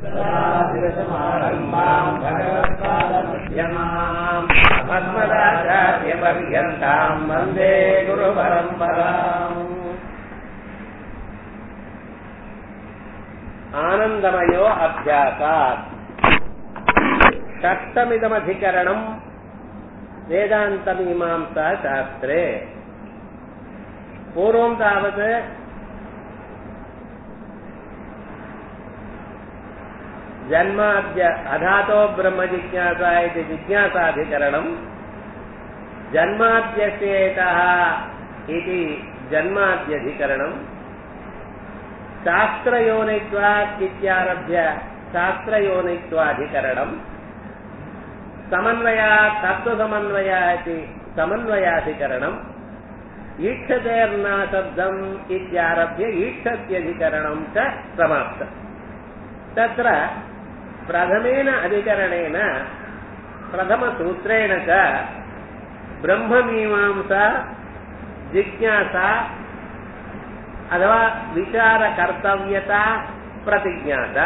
सदाशिवसमारम्भाम् भगवत्पादमध्यमाम् अस्मदाचार्यपर्यन्ताम् वन्दे गुरुपरम्पराम् आनन्दमयो अभ्यासात् षष्टमिदमधिकरणम् वेदान्तमीमांसा शास्त्रे पूर्वं तावत् जन्माद्य अधातो ब्रह्मजिज्ञासा इति जिज्ञासाधिकरणम् जन्माद्यस्येतः इति जन्माद्यधिकरणम् शास्त्रयोनित्वात् इत्यारभ्य शास्त्रयोनित्वाधिकरणम् समन्वयात् तत्त्वसमन्वय इति समन्वयाधिकरणम् ईक्षतेर्ना शब्दम् इत्यारभ्य ईक्षत्यधिकरणम् च समाप्तम् तत्र प्रथमेन अधिकरणेन प्रथमसूत्रेण च ब्रह्ममीमांसा जिज्ञासा अथवा विचारकर्तव्यता प्रतिज्ञाता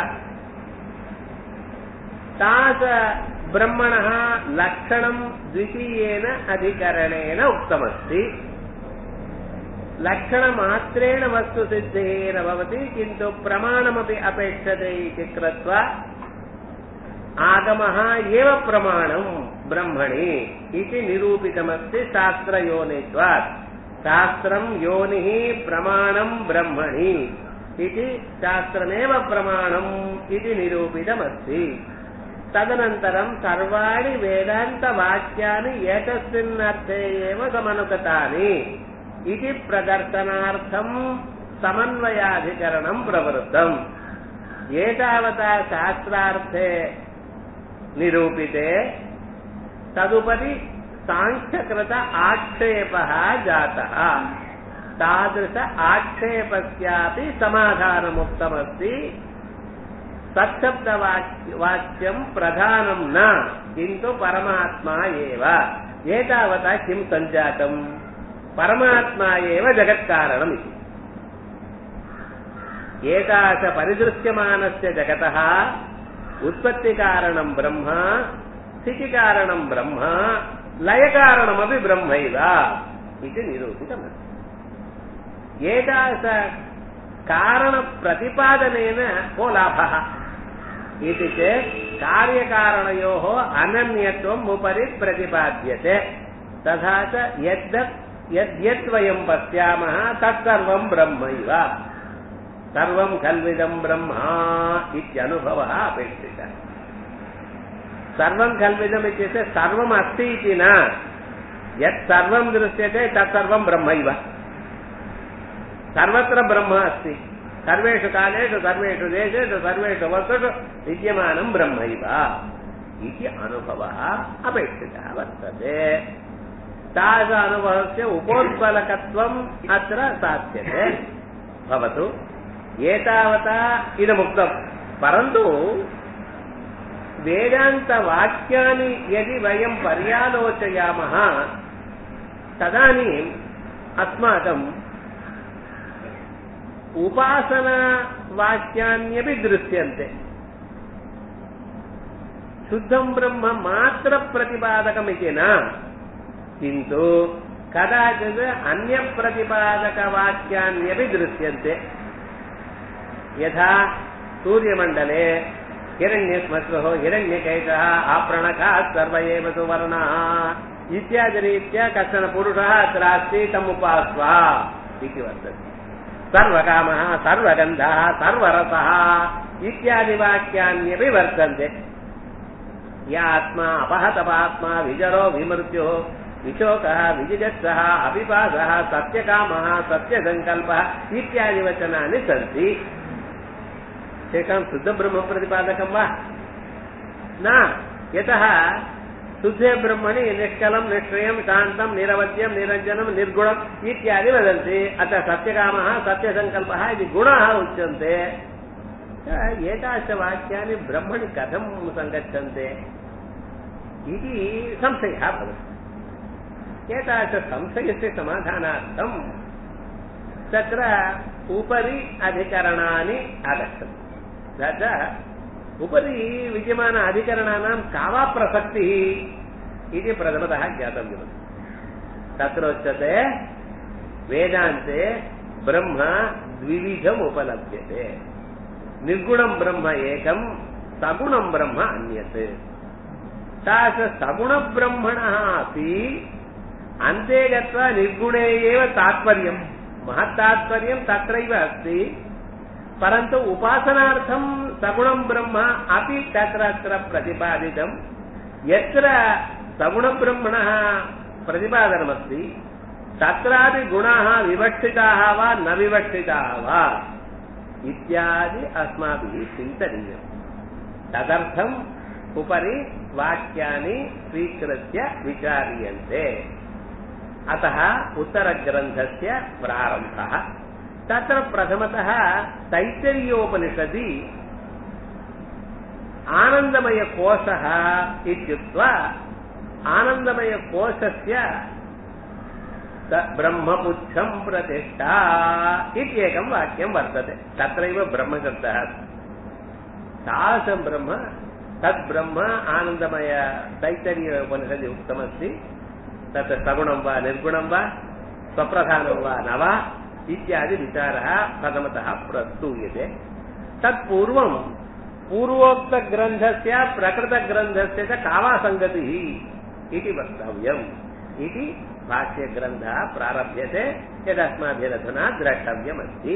तास ब्रह्मणः लक्षणम् द्वितीयेन अधिकरणेन उक्तमस्ति लक्षणमात्रेण वस्तुसिद्धिः न भवति किन्तु प्रमाणमपि अपेक्षते इति कृत्वा आगमः एव प्रमाणम् ब्रह्मणि इति निरूपितमस्ति शास्त्रयोनित्वात् शास्त्रम् योनिः प्रमाणम् ब्रह्मणि इति शास्त्रमेव प्रमाणम् इति निरूपितमस्ति तदनन्तरम् सर्वाणि वेदान्तवाक्यानि एतस्मिन्नर्थे एव समनुगतानि इति प्रदर्शनार्थम् समन्वयाधिकरणम् प्रवृत्तम् एतावता शास्त्रार्थे निरूपिते तदुपरि साङ्ख्यकृत आक्षेपः जातः तादृश आक्षेपस्यापि समाधानमुक्तमस्ति सत्शब्दवाक्यम् प्रधानम् न किन्तु परमात्मा एव एतावता किम् सञ्जातम् परमात्मा एव जगत्कारणम् इति एतादृश परिदृश्यमानस्य जगतः उत्पत्तिकारणम् ब्रह्म स्थितिकारणम् ब्रह्म लयकारणमपि ब्रह्मैव इति निरूपितमस्ति एतादृश कारणप्रतिपादनेन को लाभः इति चेत् कार्यकारणयोः अनन्यत्वम् उपरि प्रतिपाद्यते तथा च यद्यत् यद्यद्वयम् पश्यामः तत्सर्वम् ब्रह्मैव सर्वम् खल्विदम् ब्रह्मा इत्यनुभवः अपेक्षितः सर्वम् खल्विदम् इत्युक्ते सर्वम् अस्ति इति न यत् सर्वम् दृश्यते तत्सर्वम् ब्रह्मैव सर्वत्र ब्रह्म अस्ति सर्वेषु कालेषु सर्वेषु देशेषु सर्वेषु वस्तुषु विद्यमानम् ब्रह्मैव इति अनुभवः अपेक्षितः वर्तते तादृश अनुभवस्य उपोत्पलकत्वम् अत्र साध्यते भवतु एतावता इदमुक्तम् परन्तु वेदान्तवाक्यानि यदि वयम् पर्यालोचयामः तदानीम् अस्माकम् उपासनावाक्यान्यपि दृश्यन्ते शुद्धम् ब्रह्म मात्रप्रतिपादकमिति न किन्तु कदाचित् अन्यप्रतिपादकवाक्यान्यपि दृश्यन्ते यथा सूर्यमण्डले हिरण्यश्मश्रुः हिरण्यकैकः आपणकः सर्व एव सुवर्णः इत्यादिरीत्या कश्चन पुरुषः अत्र अस्ति तमुपास्व इति वर्तते सर्वकामः सर्वगन्धः सर्वरसः इत्यादिवाक्यान्यपि वर्तन्ते य आत्मा अपहतपात्मा विजरो विमृत्युः विशोकः विजिगत्सः अपिपासः सत्यकामः सत्यसङ्कल्पः इत्यादि वचनानि सन्ति तेषां शुद्धब्रह्मप्रतिपादकं वा न यतः शुद्धे ब्रह्मणि निष्कलं निष्क्रियं शान्तं निरवध्यं निरञ्जनं निर्गुणम् इत्यादि वदन्ति अतः सत्यकामः सत्यसङ्कल्पः इति गुणाः उच्यन्ते एतादृशवाक्यानि ब्रह्मणि कथं सङ्गच्छन्ते इति संशयः भवति एतादृशसंशयस्य समाधानार्थं तत्र उपरि अधिकरणानि आगच्छन्ति तथा उपरि विद्यमान अधिकरणानां का वा प्रसक्तिः इति प्रथमतः ज्ञातव्यम् तत्र उच्यते वेदान्ते ब्रह्म द्विविधम् उपलभ्यते निर्गुणं ब्रह्म एकं सगुणं ब्रह्म अन्यत् सगुणब्रह्मणः अपि अन्ते गत्वा निर्गुणे एव तात्पर्यम् महत्तात्पर्यं तत्रैव अस्ति परन्तु उपासनार्थं सगुणं ब्रह्म अपि तत्र अत्र प्रतिपादितं यत्र सगुणब्रह्मणः प्रतिपादनमस्ति तत्रापि गुणाः विवक्षिताः वा न विवक्षिताः वा इत्यादि अस्माभिः चिन्तनीयम् तदर्थम् उपरि वाक्यानि स्वीकृत्य विचार्यन्ते अतः उत्तरग्रन्थस्य प्रारम्भः तत्र प्रथमतः तैत्तरीयोपनिषदि आनन्दमयकोशः इत्युक्त्वा आनन्दमयकोशस्य ब्रह्मपुच्छम् प्रतिष्ठा इत्येकं वाक्यं वर्तते तत्रैव ब्रह्मशब्दः तादृशं ब्रह्म तद्ब्रह्म आनन्दमय तैत्तरीय उपनिषदि उक्तमस्ति तत् सगुणं वा निर्गुणं वा स्वप्रधानं वा न वा इत्यादि विचारः प्रथमतः प्रस्तूयते तत्पूर्वं पूर्वोक्तग्रन्थस्य प्रकृतग्रन्थस्य च का वा सङ्गतिः इति वक्तव्यम् इति भाष्यग्रन्थः प्रारभ्यते यदस्माभिरधुना द्रष्टव्यमस्ति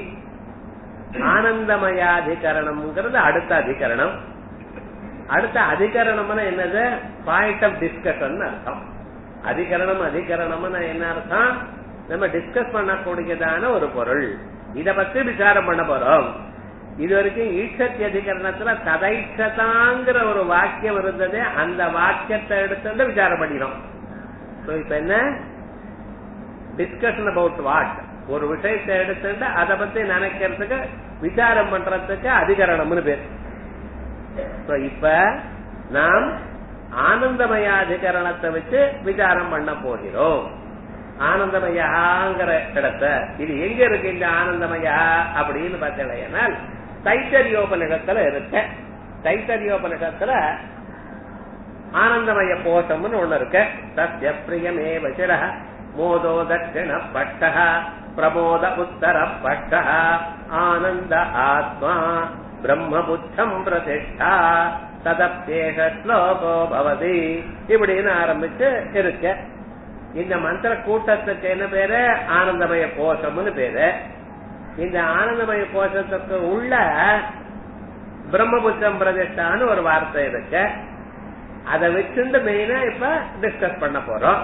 ஆனந்தமயாதிகரணம்ங்கிறது அடுத்த அதிகரணம் அடுத்த அதிகரணம்னா என்னது பாயிண்ட் ஆஃப் டிஸ்கஷன் அர்த்தம் அதிகரணம் அதிகரணம்னு என்ன அர்த்தம் நம்ம டிஸ்கஸ் பண்ணக்கூடியதான ஒரு பொருள் இத பத்தி விசாரம் பண்ண போறோம் இது வரைக்கும் ஈட்சத்தி அதிகரணத்துல கதைச்சதாங்கிற ஒரு வாக்கியம் இருந்தது அந்த வாக்கியத்தை எடுத்து விசாரம் பண்ணிடும் இப்ப என்ன டிஸ்கஷன் அபவுட் வாட் ஒரு விஷயத்தை எடுத்துட்டு அதை பத்தி நினைக்கிறதுக்கு விசாரம் பண்றதுக்கு அதிகரணம்னு பேர் இப்ப நாம் ஆனந்தமய அதிகரணத்தை வச்சு விசாரம் பண்ண போகிறோம் ஆனந்தமயாங்கிற இடத்த இது எங்க இருக்கு இந்த ஆனந்தமயா அப்படின்னு பார்த்தீங்கன்னா தைத்தரியோபனிடத்துல இருக்க தைத்தரியோபனிடத்துல ஆனந்தமய கோஷம்னு ஒண்ணு இருக்கு சத்ய பிரியமே வசிர மோதோ தட்சிண பட்ட பிரமோத உத்தர பட்ட ஆனந்த ஆத்மா பிரம்மபுத்தம் பிரதிஷ்டா ததப்பேக ஸ்லோகோ பவதி இப்படின்னு ஆரம்பிச்சு இருக்க இந்த மந்திர கூட்டத்துக்கு என்ன பேரு ஆனந்தமய கோஷம்னு பேரு இந்த ஆனந்தமய கோஷத்துக்கு உள்ள பிரம்மபுத்திரம் பிரதிஷ்டான்னு ஒரு வார்த்தை இருக்கு அதை வச்சுட்டு மெயினா இப்ப டிஸ்கஸ் பண்ண போறோம்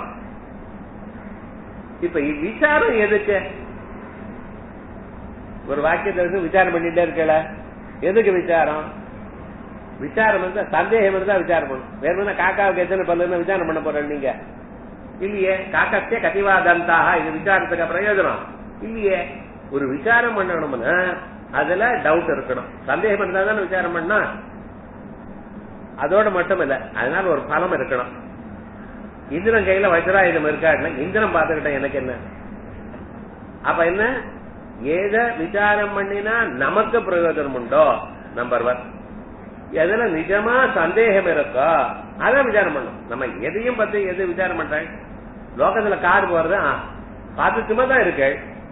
இப்ப விசாரம் எதுக்கு ஒரு வாக்கியத்தை விசாரம் பண்ணிட்டே இருக்கல எதுக்கு விசாரம் விசாரம் வந்து சந்தேகம் இருந்தா விசாரம் பண்ணும் வேற காக்காவுக்கு எத்தனை பல்லுன்னு விசாரம் பண்ண போறேன் நீங்க இல்லையே காக்கத்தே கதிவாதந்தாக இது விசாரத்துக்கு பிரயோஜனம் இல்லையே ஒரு விசாரம் பண்ணணும்னா அதுல டவுட் இருக்கணும் சந்தேகம் இருந்தா தானே விசாரம் பண்ணா அதோட மட்டும் இல்ல அதனால ஒரு பலம் இருக்கணும் இந்திரன் கையில வஜ்ராயுதம் இருக்காருன்னா இந்திரன் பார்த்துக்கிட்டேன் எனக்கு என்ன அப்ப என்ன ஏத விசாரம் பண்ணினா நமக்கு பிரயோஜனம் உண்டோ நம்பர் ஒன் எதுல நிஜமா சந்தேகம் இருக்கோ அதை விசாரம் பண்ணும் நம்ம எதையும் பத்தி எது விசாரம் பண்றேன் லோகத்துல கார் போறது பார்த்து சும்மா தான் இருக்கு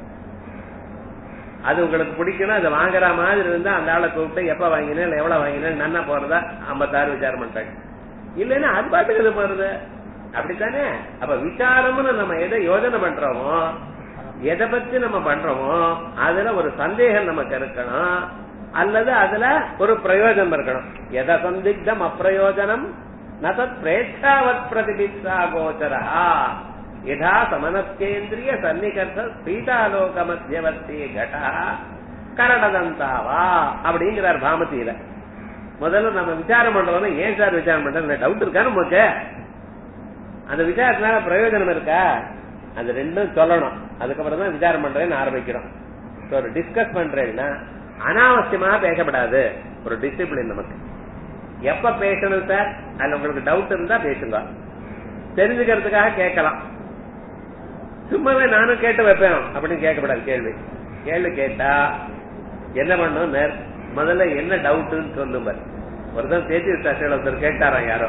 அது உங்களுக்கு பிடிக்கணும் அதை வாங்குற மாதிரி இருந்தா அந்த ஆளை கூப்பிட்டு எப்ப வாங்கினேன் இல்ல எவ்வளவு வாங்கினேன் நன்னா போறதா ஐம்பத்தாறு விசாரம் பண்றாங்க இல்லைன்னா அது பாட்டுக்கு இது போறது அப்படித்தானே அப்ப விசாரம்னு நம்ம எதை யோஜனை பண்றோமோ எதை பத்தி நம்ம பண்றோமோ அதுல ஒரு சந்தேகம் நமக்கு இருக்கணும் அல்லது அதுல ஒரு பிரயோஜனம் இருக்கணும் எத சந்திக்தம் அப்பிரயோஜனம் நதத் பிரேட்சாவத் பிரதிபிக்ஷா கோச்சரா யதா சமனஸ்கேந்திரிய சன்னிகர்த்த சீதாலோக மத்தியவர்த்தி கடா கரடதந்தாவா அப்படிங்கிறார் பாமதியில முதல்ல நம்ம விசாரம் பண்றோம்னா ஏன் சார் விசாரம் பண்றோம் டவுட் இருக்கா நமக்கு அந்த விசாரத்தினால பிரயோஜனம் இருக்கா அது ரெண்டும் சொல்லணும் அதுக்கப்புறம் தான் விசாரம் பண்றேன்னு ஆரம்பிக்கிறோம் ஒரு டிஸ்கஸ் பண்றேன்னா அனாவசியமா பேசப்படாது ஒரு டிசிப்ளின் நமக்கு எப்ப பேசணும் சார் அதுல உங்களுக்கு டவுட் இருந்தா பேசுங்க தெரிஞ்சுக்கிறதுக்காக கேட்கலாம் சும்மாவே நானும் கேட்டு வைப்பேன் அப்படின்னு கேட்கப்படாது கேள்வி கேள்வி கேட்டா என்ன பண்ணும் முதல்ல என்ன டவுட்னு சொல்லுங்க ஒருத்தன் தேதி விட்டாசிகள் ஒருத்தர் கேட்டாராம் யாரோ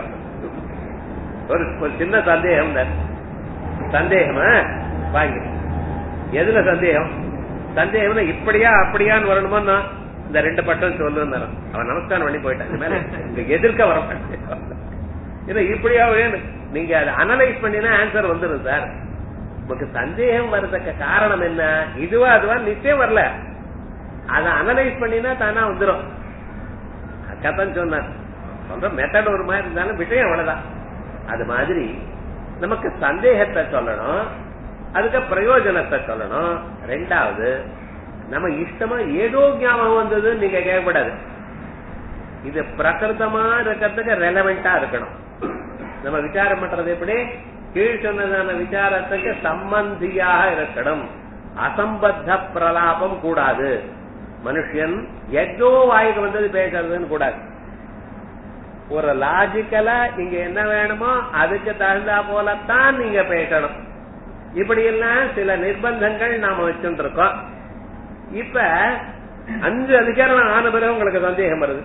ஒரு ஒரு சின்ன சந்தேகம் தான் சந்தேகமா வாங்கி எதுல சந்தேகம் சந்தேகம்னா இப்படியா அப்படியான்னு வரணுமா இந்த ரெண்டு பட்டம் சொல்லுன்னு அவன் நமஸ்காரம் பண்ணி போயிட்டான் இந்த மேல இங்க எதிர்க்க வர இது இப்படியா வேணும் நீங்க அதை அனலைஸ் பண்ணினா ஆன்சர் வந்துடும் சார் உங்களுக்கு சந்தேகம் வர்றதுக்கு காரணம் என்ன இதுவா அதுவா நிச்சயம் வரல அதை அனலைஸ் பண்ணினா தானா வந்துடும் அக்கத்தான் சொன்னார் சொல்ற மெத்தட் ஒரு மாதிரி இருந்தாலும் விஷயம் அவ்வளவுதான் அது மாதிரி நமக்கு சந்தேகத்தை சொல்லணும் அதுக்கு பிரயோஜனத்தை சொல்லணும் ரெண்டாவது நம்ம இஷ்டமா ஏதோ ஞாபகம் வந்தது நீங்க கேட்கக்கூடாது இது பிரகிருதமா இருக்கிறதுக்கு ரெலவெண்டா இருக்கணும் நம்ம விசாரம் பண்றது எப்படி கீழ் சொன்னதான விசாரத்துக்கு சம்பந்தியாக இருக்கணும் அசம்பத்த பிரலாபம் கூடாது மனுஷன் எதோ வாய்க்கு வந்தது பேசுறதுன்னு கூடாது ஒரு லாஜிக்கலா இங்க என்ன வேணுமோ அதுக்கு தகுந்தா போலத்தான் நீங்க பேசணும் இப்படி எல்லாம் சில நிர்பந்தங்கள் நாம வச்சுட்டு இருக்கோம் இப்ப அஞ்சு அதிகாரம் ஆன பிறகு உங்களுக்கு சந்தேகம் வருது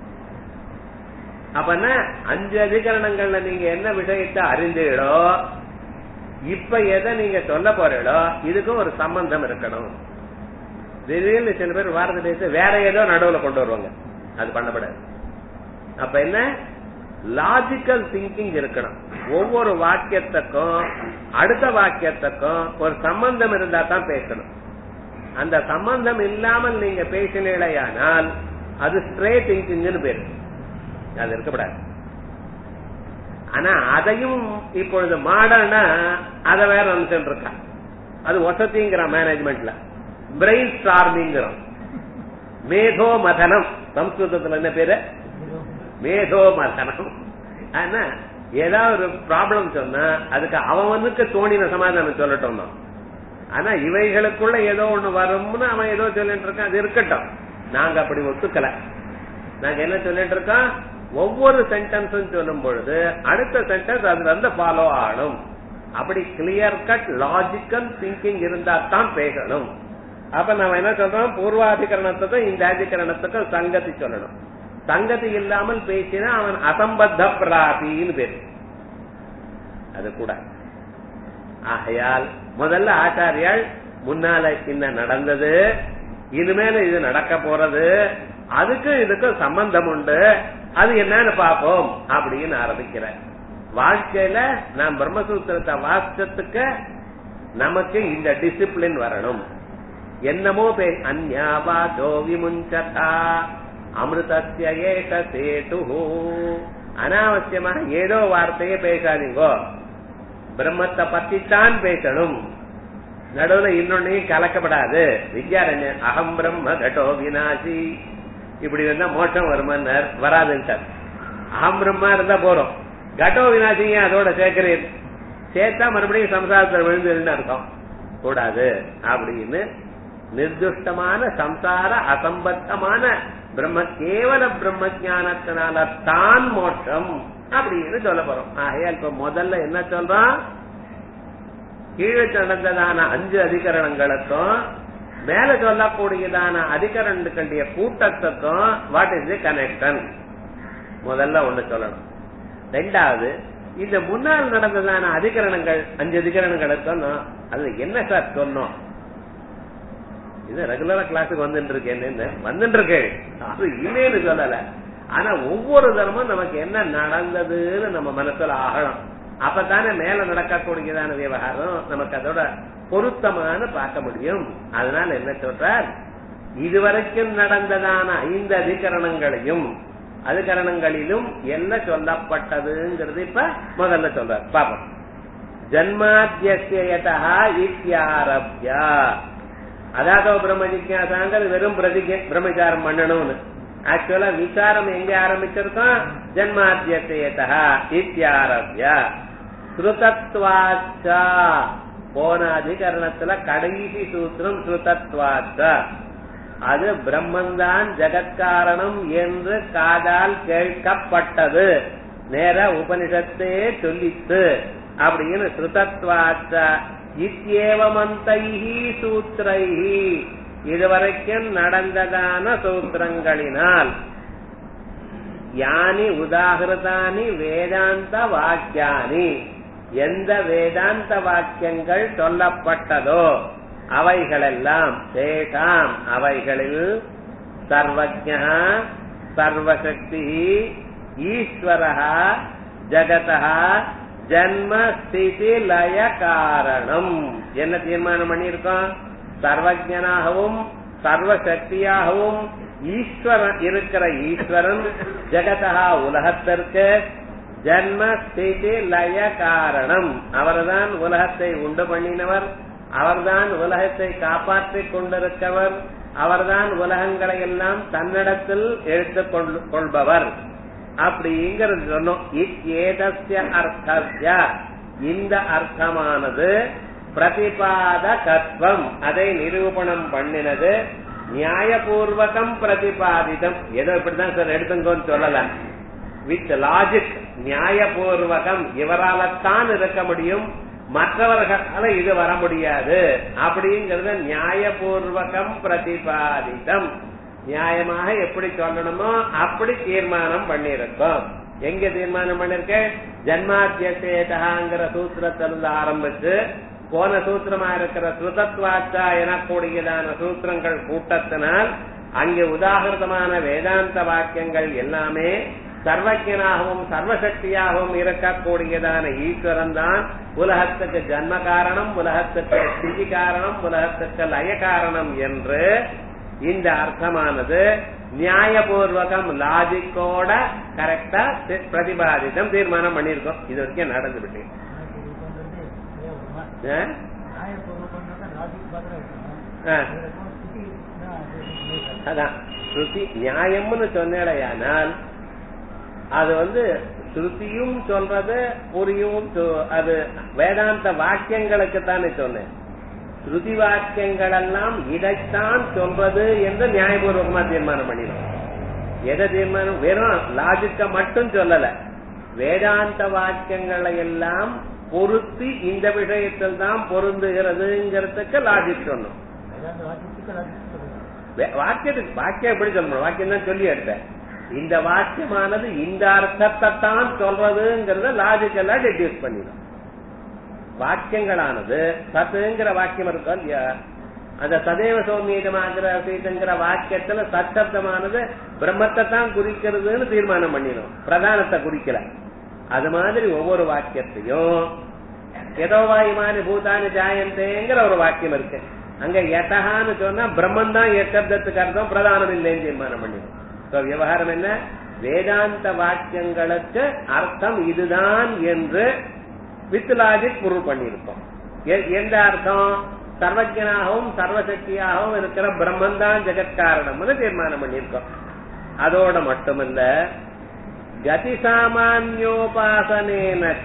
அப்பன்னா அஞ்சு அதிகரணங்கள்ல நீங்க என்ன விஷயத்தை அறிந்தீங்களோ இப்ப எதை நீங்க சொல்ல போறீங்களோ இதுக்கும் ஒரு சம்பந்தம் இருக்கணும் திடீர்னு சில பேர் வாரத்தை பேச வேற ஏதோ நடுவுல கொண்டு வருவாங்க அது பண்ணப்படாது அப்ப என்ன லாஜிக்கல் திங்கிங் இருக்கணும் ஒவ்வொரு வாக்கியத்துக்கும் அடுத்த வாக்கியத்துக்கும் ஒரு சம்பந்தம் இருந்தா தான் பேசணும் அந்த சம்பந்தம் இல்லாமல் நீங்க பேசினீழையானால் அது ஸ்ட்ரே திங்கிங்னு பேரு அது இருக்கப்படாது ஆனா அதையும் இப்பொழுது மாடர்னா அதை வேற நினைச்சுட்டு இருக்கா அது வசதிங்கிற மேனேஜ்மெண்ட்ல பிரெயின் ஸ்டார்மிங்கிறோம் மேதோ மதனம் சம்ஸ்கிருதத்துல என்ன பேரு மேதோ மதனம் ஆனா ஏதாவது ஒரு ப்ராப்ளம் சொன்னா அதுக்கு அவனுக்கு தோணின சமாதானம் சொல்லட்டும் ஆனா இவைகளுக்குள்ள ஏதோ ஒண்ணு வரும்னு அவன் ஏதோ சொல்லிட்டு இருக்கான் அது இருக்கட்டும் நாங்க அப்படி ஒத்துக்கல நாங்க என்ன சொல்லிட்டு இருக்கோம் ஒவ்வொரு சென்டென்ஸும் சொல்லும் பொழுது அடுத்த சென்டென்ஸ் அதுல இருந்து ஃபாலோ ஆகணும் அப்படி கிளியர் கட் லாஜிக்கல் திங்கிங் இருந்தா தான் பேசணும் அப்ப நம்ம என்ன சொல்றோம் பூர்வாதிகரணத்துக்கும் இந்த அதிகரணத்துக்கும் சங்கதி சொல்லணும் சங்கதி இல்லாமல் பேசினா அவன் அசம்பத்த பிராபின்னு பேரு அது கூட ஆகையால் முதல்ல ஆச்சாரியால் முன்னால இன்ன நடந்தது இனிமேல இது நடக்க போறது அதுக்கு இதுக்கும் சம்பந்தம் உண்டு அது என்னன்னு பாப்போம் அப்படின்னு ஆரம்பிக்கிற வாழ்க்கையில நான் பிரம்மசூத்திரத்தை வாசிச்சதுக்கு நமக்கு இந்த டிசிப்ளின் வரணும் என்னமோ பே அந்யாவாதோ விமுஞ்சதா அமிர்தஸ்ய ஏக சேது அனாவசியமா ஏதோ வார்த்தையே பேசாதீங்கோ பிரம்மத்தை பத்தித்தான் பேசணும் நடுவுல இன்னொன்னையும் கலக்கப்படாது வித்யாரண்யன் அகம் பிரம்ம கடோ வினாசி இப்படி வந்தா மோட்சம் வருமானார் வராதுன்ட்டார் அகம் பிரம்மா இருந்தா போறோம் கடோ வினாசிங்க அதோட சேர்க்கிறேன் சேர்த்தா மறுபடியும் சம்சாரத்தில் விழுந்துருன்னு அர்த்தம் கூடாது அப்படின்னு நிர்துஷ்டமான சம்சார அசம்பத்தமான பிரம்ம கேவல பிரம்ம ஜானத்தினால தான் மோட்சம் அப்படின்னு சொல்ல போறோம் ஆகையா இப்ப முதல்ல என்ன சொல்றோம் கீழே நடந்ததான அஞ்சு அதிகரணங்களுக்கும் மேல சொல்லக்கூடியதான அதிகரணங்களுடைய கூட்டத்துக்கும் வாட் இஸ் தி கனெக்ஷன் முதல்ல ஒண்ணு சொல்லணும் ரெண்டாவது இந்த முன்னால் நடந்ததான அதிகரணங்கள் அஞ்சு அதிகரணங்களுக்கும் அதுல என்ன சார் சொன்னோம் இது ரெகுலரா கிளாஸுக்கு வந்துட்டு இருக்கேன்னு வந்துட்டு இருக்கேன் அது இல்லைன்னு சொல்லல ஆனா ஒவ்வொரு தரமும் நமக்கு என்ன நடந்ததுன்னு நம்ம மனசுல ஆகணும் அப்பதானே மேல நடக்கக்கூடியதான விவகாரம் நமக்கு அதோட பொருத்தமான பார்க்க முடியும் அதனால என்ன சொல்றார் இதுவரைக்கும் நடந்ததான ஐந்து அதிகரணங்களையும் அதிகரணங்களிலும் என்ன சொல்லப்பட்டதுங்கிறது இப்ப முதல்ல சொல்றார் பாப்போம் ஜன்மாத்தியதா இத்தியாரப்யா அதாதோ பிரம்ம ஜிக்யாசாங்கிறது வெறும் பிரதிஜை பிரம்மச்சாரம் பண்ணணும்னு ஆக்சுவலா விசாரம் எங்க ஆரம்பிச்சிருக்கோம் ஜன்மாத்தியதா இத்தியாரப்யா ஸ்ருதத்வாச்சா போன அதிகரணத்துல கடைசி சூத்திரம் ஸ்ருதத்வாச்சா அது பிரம்மந்தான் ஜெகத்காரணம் என்று காதால் கேட்கப்பட்டது நேர உபனிஷத்தே சொல்லித்து அப்படின்னு ஸ்ருதத்வாச்சா இத்தியேவமந்தைஹி சூத்திரைஹி இதுவரைக்கும் நடந்ததான சூத்திரங்களினால் யானி உதாகிருதானி வேதாந்த வாக்கியானி எந்த வேதாந்த வாக்கியங்கள் சொல்லப்பட்டதோ அவைகளெல்லாம் தேசாம் அவைகளில் சர்வஜ சர்வசக்தி ஈஸ்வர ஜகத ஜன்ம ஸ்திதி லய காரணம் என்ன தீர்மானம் பண்ணியிருக்கோம் சர்வஜனாகவும் சர்வசக்தியாகவும் ஈஸ்வரன் இருக்கிற ஈஸ்வரன் ஜெகதா உலகத்திற்கு ஜன்ம ஸ்திதி லய காரணம் அவர்தான் உலகத்தை உண்டு பண்ணினவர் அவர்தான் உலகத்தை காப்பாற்றிக் கொண்டிருக்கவர் அவர்தான் உலகங்களை எல்லாம் தன்னிடத்தில் எடுத்துக் கொள்பவர் அப்படிங்கிறது சொன்னோம் ஏதஸ்ய அர்த்தஸ்ய இந்த அர்த்தமானது பிரதிபாதகத்வம் அதை நிரூபணம் பண்ணினது நியாயபூர்வகம் பிரதிபாதிதம் ஏதோ இப்படிதான் சார் எடுத்துங்கன்னு சொல்லல வித் லாஜிக் நியாயபூர்வகம் இவரால்தான் இருக்க முடியும் மற்றவர்களால இது வர முடியாது அப்படிங்கறத நியாயபூர்வகம் பிரதிபாதிதம் நியாயமாக எப்படி சொல்லணுமோ அப்படி தீர்மானம் பண்ணிருக்கோம் எங்க தீர்மானம் பண்ணிருக்க ஜன்மாத்தியசேதகாங்கிற சூத்திரத்திலிருந்து ஆரம்பிச்சு போன சூத்திரமா இருக்கிற சுதத்வாச்சா எனக்கூடியதான சூத்திரங்கள் கூட்டத்தினால் அங்கே உதாகிருதமான வேதாந்த வாக்கியங்கள் எல்லாமே சர்வஜனாகவும் சர்வசக்தியாகவும் இருக்கக்கூடியதான ஈஸ்வரன் தான் உலகத்துக்கு ஜன்ம காரணம் உலகத்துக்கு ஸ்திதி காரணம் உலகத்துக்கு லய காரணம் என்று இந்த அர்த்தமானது நியாயபூர்வகம் லாஜிக்கோட கரெக்டா பிரதிபாதிதம் தீர்மானம் பண்ணிருக்கோம் இது வரைக்கும் நடந்து விட்டு அதான் ஸ்ருதி நியாயம்னு சொன்னேடையானால் அது வந்து ஸ்ருதியும் சொல்றது புரியும் அது வேதாந்த வாக்கியங்களுக்கு தானே சொன்னேன் ஸ்ருதி வாக்கியங்கள் எல்லாம் இதைத்தான் சொல்றது என்று நியாயபூர்வகமா தீர்மானம் பண்ணிடும் எதை தீர்மானம் வெறும் லாஜிக்க மட்டும் சொல்லல வேதாந்த வாக்கியங்களை எல்லாம் பொருத்தி இந்த விஷயத்தில் தான் பொருந்துகிறதுங்கிறதுக்கு லாஜிக் சொன்னோம் வாக்கியத்துக்கு வாக்கியம் எப்படி சொல்லணும் வாக்கியம் தான் சொல்லி எடுத்தேன் இந்த வாக்கியமானது இந்த அர்த்தத்தை தான் சொல்றதுங்கிறத லாஜிக்கெல்லாம் டெடியூஸ் பண்ணிடும் வாக்கியங்களானது சத்துங்கிற வாக்கியம் இருக்கா இல்லையா அந்த சதேவ சௌமியமாகிற சீதங்கிற வாக்கியத்துல சத்தப்தமானது பிரம்மத்தை தான் குறிக்கிறதுன்னு தீர்மானம் பண்ணிடும் பிரதானத்தை குறிக்கல அது மாதிரி ஒவ்வொரு வாக்கியத்தையும் எதோ வாயுமானி பூதானி ஜாயந்தேங்கிற ஒரு வாக்கியம் இருக்கு அங்க எதகான்னு சொன்னா பிரம்மன் தான் எச்சப்தத்துக்கு அர்த்தம் பிரதானம் இல்லைன்னு தீர்மானம் பண்ணிடும் விவகாரம் என்ன வேதாந்த வாக்கியங்களுக்கு அர்த்தம் இதுதான் என்று வித் லாஜிக் பொருள் பண்ணியிருக்கோம் எந்த அர்த்தம் சர்வஜனாகவும் சர்வசக்தியாகவும் இருக்கிற பிரம்மன் தான் ஜெகத்காரணம்னு தீர்மானம் பண்ணியிருக்கோம் அதோட மட்டுமல்ல கதி சாமானியோபாசனேனச்ச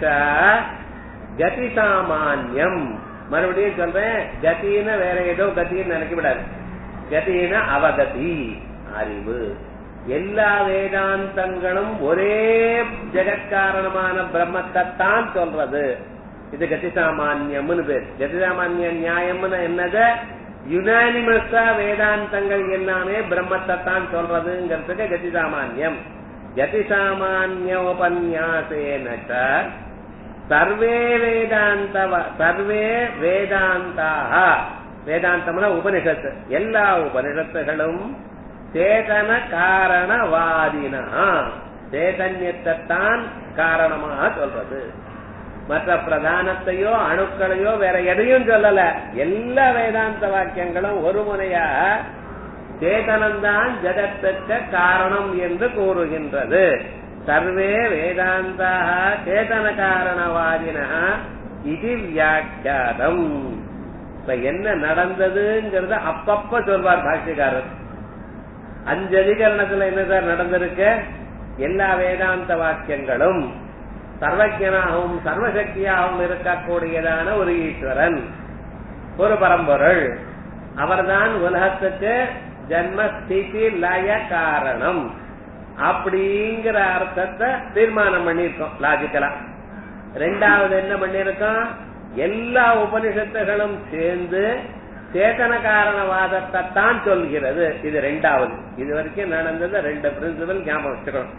கதி சாமான்யம் மறுபடியும் சொல்றேன் கத்தின்னு வேற ஏதோ கத்தின்னு நினைக்க விடாது கத்தின அவகதி அறிவு எல்லா வேதாந்தங்களும் ஒரே ஜெகத்காரணமான பிரம்மத்தைத்தான் சொல்றது இது கதி சாமான்யம்னு பேர் கதி சாமானிய நியாயம்னு என்னது யுனானிமஸா வேதாந்தங்கள் எல்லாமே பிரம்மத்தை தான் சொல்றதுங்கிறதுக்கு கதி சாமான்யம் கதி சாமானியோபன்யாசேனச்ச சர்வே வேதாந்த சர்வே வேதாந்தாக வேதாந்தம்னா உபனிஷத்து எல்லா உபனிஷத்துகளும் சேதன காரணவாதினா சேதன்யத்தைத்தான் காரணமாக சொல்றது மற்ற பிரதானத்தையோ அணுக்களையோ வேற எதையும் சொல்லல எல்லா வேதாந்த வாக்கியங்களும் ஒரு முறையா சேதனம்தான் ஜகத்துக்கு காரணம் என்று கூறுகின்றது சர்வே வேதாந்தாக சேதன காரணவாதினா இது வியாக்கியாதம் இப்ப என்ன நடந்ததுங்கிறத அப்பப்ப சொல்வார் பாஷ்யக்காரர் அஞ்சு அதிகரணத்துல என்ன சார் நடந்திருக்கு எல்லா வேதாந்த வாக்கியங்களும் சர்வஜனாகவும் சர்வசக்தியாகவும் இருக்கக்கூடியதான ஒரு ஈஸ்வரன் ஒரு பரம்பொருள் அவர்தான் உலகத்துக்கு ஜன்மஸ்திதி லய காரணம் அப்படிங்கிற அர்த்தத்தை தீர்மானம் பண்ணியிருக்கோம் லாஜிக்கலா ரெண்டாவது என்ன பண்ணிருக்கோம் எல்லா உபனிஷத்துகளும் சேர்ந்து சேதன காரணவாதத்தை தான் சொல்கிறது இது ரெண்டாவது இது வரைக்கும் நடந்தது ரெண்டு பிரின்சிபல் ஞாபகம் வச்சுக்கணும்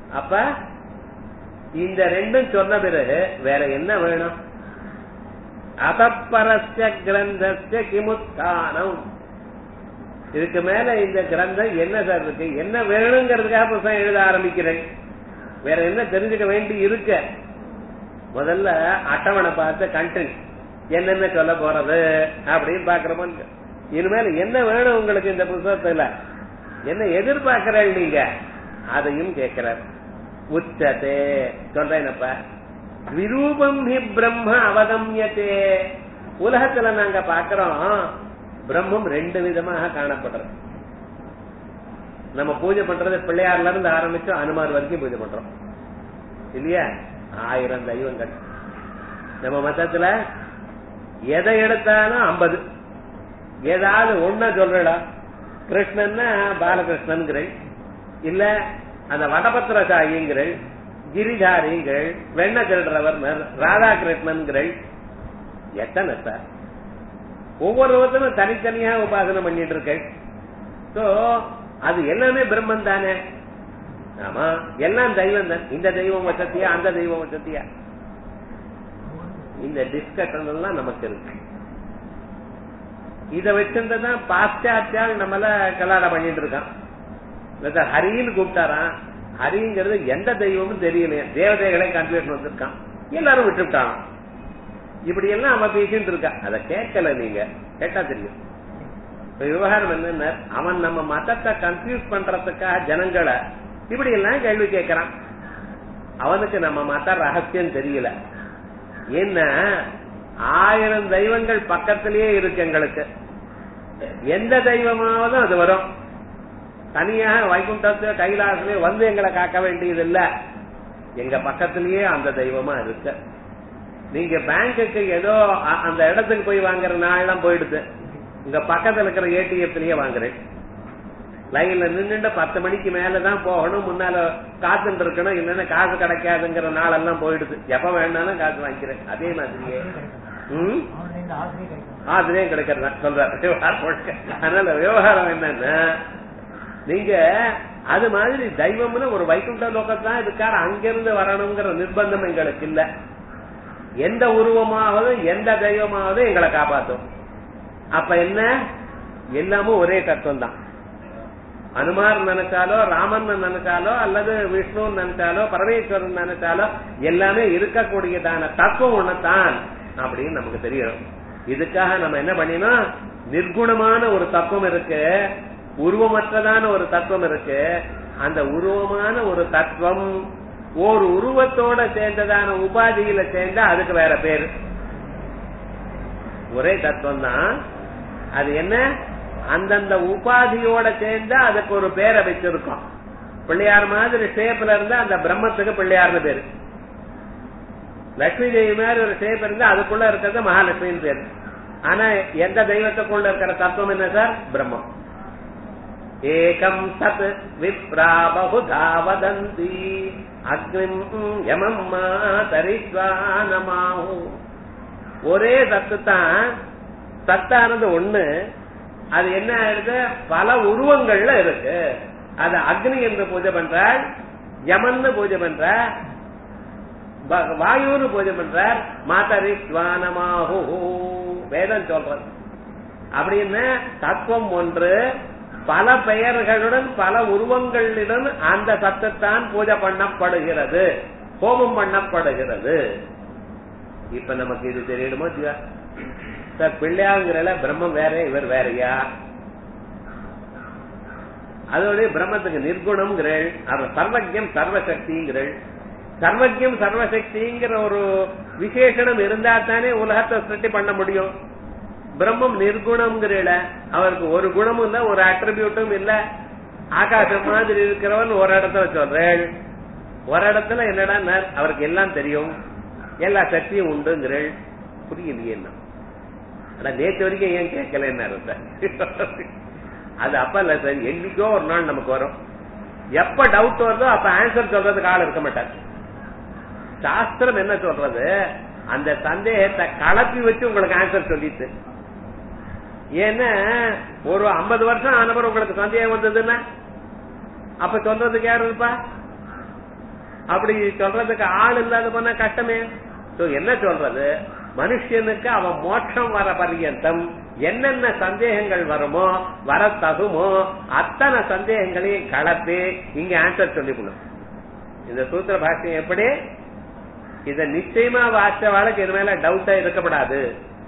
அப்ப இந்த ரெண்டும் சொன்ன பிறகு வேற என்ன வேணும் அதப்பரஸ்ய கிரந்தஸ்ய கிமுத்தானம் இதுக்கு மேல இந்த கிரந்தம் என்ன சார் இருக்கு என்ன வேணுங்கிறதுக்காக புத்தகம் எழுத ஆரம்பிக்கிறேன் வேற என்ன தெரிஞ்சுக்க வேண்டி இருக்க முதல்ல அட்டவணை பார்த்து கண்டென்ட் என்னென்ன சொல்ல போறது அப்படின்னு பாக்குறோமோ இனிமேல் என்ன வேணும் உங்களுக்கு இந்த புத்தகத்துல என்ன எதிர்பார்க்கிறேன் நீங்க அதையும் கேட்கிறார் உச்சதே சொல்றேனப்ப விரூபம் ஹி பிரம்ம அவகமியத்தே உலகத்துல நாங்க பாக்குறோம் பிரம்மம் ரெண்டு விதமாக காணப்படுறது நம்ம பூஜை பண்றது பிள்ளையார்ல இருந்து ஆரம்பிச்சு அனுமார் வரைக்கும் பூஜை பண்றோம் இல்லையா ஆயிரம் தெய்வங்கள் நம்ம மதத்துல எதை எடுத்தாலும் ஐம்பது ஏதாவது ஒன்ன சொல்றா கிருஷ்ணன்னா பாலகிருஷ்ணன்கிறேன் இல்ல அந்த வடபத்திர சாயிங்கள் கிரிதாரிங்கள் வெண்ண திருடுறவர் ராதாகிருஷ்ணன்கள் எத்தனை சார் ஒவ்வொருவரும் தனித்தனியா உபாசனை பண்ணிட்டு இருக்கேன் சோ அது எல்லாமே பிரம்மன் தானே ஆமா எல்லாம் தெய்வம் தான் இந்த தெய்வம் வசத்தியா அந்த தெய்வம் வசத்தியா இந்த டிஸ்கஷன் எல்லாம் நமக்கு இருக்கு இத வச்சிருந்ததான் பாশ্চাத்யால் நம்மள கல்யாணம் பண்ணிட்டு இருக்கான் ஹரின்னு கூப்பிட்டாராம் ஹரிங்கிறது எந்த தெய்வமும் தெரியலையா தேவதைகளை கன்ஃபியூஷன் வந்திருக்கான் எல்லாரும் விட்டுவிட்டான் இப்படி எல்லாம் அவன் பேசிட்டு இருக்கா அதை கேட்கல நீங்க கேட்டா தெரியும் விவகாரம் என்னன்னா அவன் நம்ம மதத்தை கன்ஃபியூஸ் பண்றதுக்காக ஜனங்களை இப்படி எல்லாம் கேள்வி கேட்கறான் அவனுக்கு நம்ம மத ரகசியம் தெரியல என்ன ஆயிரம் தெய்வங்கள் பக்கத்திலேயே இருக்கு எங்களுக்கு எந்த தெய்வமாவதும் அது வரும் தனியாக வைகுண்டத்து கைலாசிலே வந்து எங்களை காக்க வேண்டியது இல்ல எங்க பக்கத்திலேயே அந்த தெய்வமா இருக்கு நீங்க பேங்குக்கு ஏதோ அந்த இடத்துக்கு போய் வாங்குற நாள்லாம் போயிடுது இங்க பக்கத்துல இருக்கிற ஏடிஎம்லயே வாங்குறேன் லைன்ல நின்றுட்டு பத்து மணிக்கு மேலதான் போகணும் முன்னால காத்துட்டு இருக்கணும் இல்லைன்னா காசு கிடைக்காதுங்கிற நாளெல்லாம் போயிடுது எப்ப வேணாலும் காசு வாங்கிக்கிறேன் அதே மாதிரியே ம் ஆசிரியம் கிடைக்கிறதா சொல்றாரு அதனால விவகாரம் என்னன்னா நீங்க அது மாதிரி தெய்வம்னு ஒரு வைகுண்ட லோகத்தான் இருக்காரு அங்கிருந்து வரணுங்கிற நிர்பந்தம் எங்களுக்கு இல்ல எந்த உருவமாவது எந்த தெய்வமாவது எங்களை காப்பாத்தும் அப்ப என்ன எல்லாமும் ஒரே தத்துவம் தான் அனுமார் நினைச்சாலோ ராமன் நினைச்சாலோ அல்லது விஷ்ணு நினைச்சாலோ பரமேஸ்வரன் நினைச்சாலோ எல்லாமே இருக்கக்கூடியதான தத்துவம் ஒண்ணுதான் அப்படின்னு நமக்கு தெரியும் இதுக்காக நம்ம என்ன பண்ணினோம் நிர்குணமான ஒரு தத்துவம் இருக்கு உருவமற்றதான ஒரு தத்துவம் இருக்கு அந்த உருவமான ஒரு தத்துவம் ஒரு உருவத்தோட சேர்ந்ததான உபாதியில சேர்ந்தா அதுக்கு வேற பேரு ஒரே தத்துவம் தான் அது என்ன அந்தந்த உபாதியோட சேர்ந்தா அதுக்கு ஒரு பேரை வச்சிருக்கோம் பிள்ளையார் மாதிரி ஷேப்ல இருந்தா அந்த பிரம்மத்துக்கு பிள்ளையார்னு பேரு லட்சுமி தேவி மாதிரி ஒரு ஷேப் இருந்தா அதுக்குள்ள இருக்கிறது மகாலட்சுமின்னு பேரு ஆனா எந்த தெய்வத்துக்குள்ள இருக்கிற தத்துவம் என்ன சார் பிரம்மம் ஏகம் சத் விப்ரா பகுதா வதந்தி அக்னிம் யமம் தரிஸ்வானமாஹு ஒரே சத்து தான் சத்தானது ஒண்ணு அது என்ன ஆயிடுது பல உருவங்கள்ல இருக்கு அது அக்னி என்று பூஜை பண்றார் யமன்னு பூஜை பண்ற வாயுன்னு பூஜை பண்றார் மாதரி ஸ்வானமாஹு வேதம் சொல்றது அப்படின்னு தத்துவம் ஒன்று பல பெயர்களுடன் பல உருவங்களுடன் அந்த சத்தத்தான் பூஜை பண்ணப்படுகிறது ஹோமம் பண்ணப்படுகிறது இப்ப நமக்கு இது தெரியணுமோ சார் பிள்ளையாங்கிறல பிரம்மம் வேற இவர் வேறையா அதோட பிரம்மத்துக்கு நிர்குணம்ங்கிறள் அவர் சர்வஜம் சர்வசக்திங்கிறள் சர்வஜம் சர்வசக்திங்கிற ஒரு விசேஷனம் இருந்தா தானே உலகத்தை சிருஷ்டி பண்ண முடியும் பிரம்மம் நிர்குணம்ங்கிறல அவருக்கு ஒரு குணமும் இல்ல ஒரு அட்ரிபியூட்டும் இல்ல ஆகாசம் மாதிரி இருக்கிறவன் ஒரு இடத்துல சொல்றேன் ஒரு இடத்துல என்னடா அவருக்கு எல்லாம் தெரியும் எல்லா சக்தியும் உண்டுங்கிறள் புரியலையே என்ன ஆனா நேற்று வரைக்கும் ஏன் கேட்கலன்னு சார் அது அப்ப இல்ல சார் என்னைக்கோ ஒரு நாள் நமக்கு வரும் எப்ப டவுட் வருதோ அப்ப ஆன்சர் சொல்றதுக்கு ஆள் இருக்க மாட்டார் சாஸ்திரம் என்ன சொல்றது அந்த சந்தேகத்தை கலப்பி வச்சு உங்களுக்கு ஆன்சர் சொல்லிட்டு ஏன்னா ஒரு ஐம்பது வருஷம் ஆனவர் உங்களுக்கு சந்தேகம் வந்ததுன்னா அப்ப சொல்றதுக்கு யாரு இருப்பா அப்படி சொல்றதுக்கு ஆள் இல்லாத போனா கஷ்டமே சோ என்ன சொல்றது மனுஷனுக்கு அவன் மோட்சம் வர பர்யந்தம் என்னென்ன சந்தேகங்கள் வருமோ வர தகுமோ அத்தனை சந்தேகங்களையும் கலப்பி இங்க ஆன்சர் சொல்லிக்கணும் இந்த சூத்திர பாஷ்யம் எப்படி இத நிச்சயமா வாச்சவாளுக்கு இது மேல டவுட்டா இருக்கப்படாது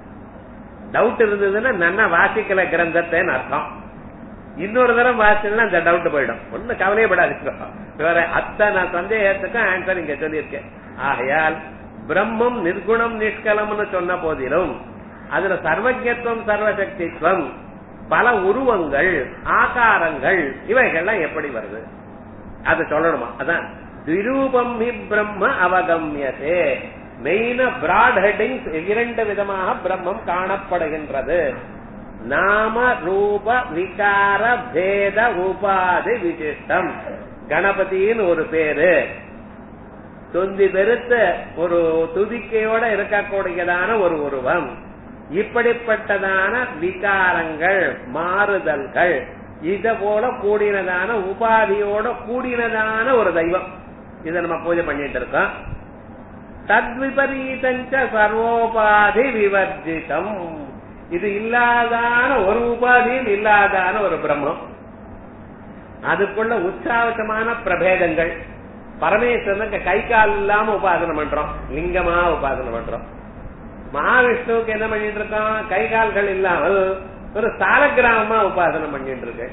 டவுட் இருந்ததுன்னா நன்னா வாசிக்கல கிரந்தத்தைன்னு அர்த்தம் இன்னொரு தரம் வாசிச்சா அந்த டவுட் போயிடும் ஒண்ணு கவலையப்படாதீங்க வேற அத்தனை சந்தேகத்துக்கும் ஆன்சர் இங்க சொல்லியிருக்கேன் ஆகையால் பிரம்மம் நிர்குணம் நிஷ்கலம்னு சொன்ன போதிலும் அதுல சர்வஜத்துவம் சர்வசக்தித்வம் பல உருவங்கள் ஆகாரங்கள் இவைகள்லாம் எப்படி வருது அது சொல்லணுமா அதான் திரூபம் ஹி பிரம்ம அவகமியதே மெயின பிராட் ஹெட்டிங் இரண்டு விதமாக பிரம்மம் காணப்படுகின்றது நாம ரூப விகார பேத உபாதி விசிஷ்டம் கணபதியின் ஒரு பேரு தொந்தி பெருத்த ஒரு துதிக்கையோட இருக்கக்கூடியதான ஒரு உருவம் இப்படிப்பட்டதான விகாரங்கள் மாறுதல்கள் இத போல கூடினதான உபாதியோட கூடினதான ஒரு தெய்வம் இத நம்ம பூஜை பண்ணிட்டு இருக்கோம் தத்விபரீதஞ்ச சர்வோபாதி விவர்ஜிதம் இது இல்லாதான ஒரு உபாதியும் இல்லாதான ஒரு பிரம்மம் அதுக்குள்ள உற்சாகமான பிரபேதங்கள் பரமேஸ்வரனுக்கு கை கால் இல்லாம உபாசனை பண்றோம் லிங்கமா உபாசனை பண்றோம் மகாவிஷ்ணுவுக்கு என்ன பண்ணிட்டு இருக்கோம் கை கால்கள் இல்லாமல் ஒரு சாலக்கிராமமா உபாசனை பண்ணிட்டு இருக்கு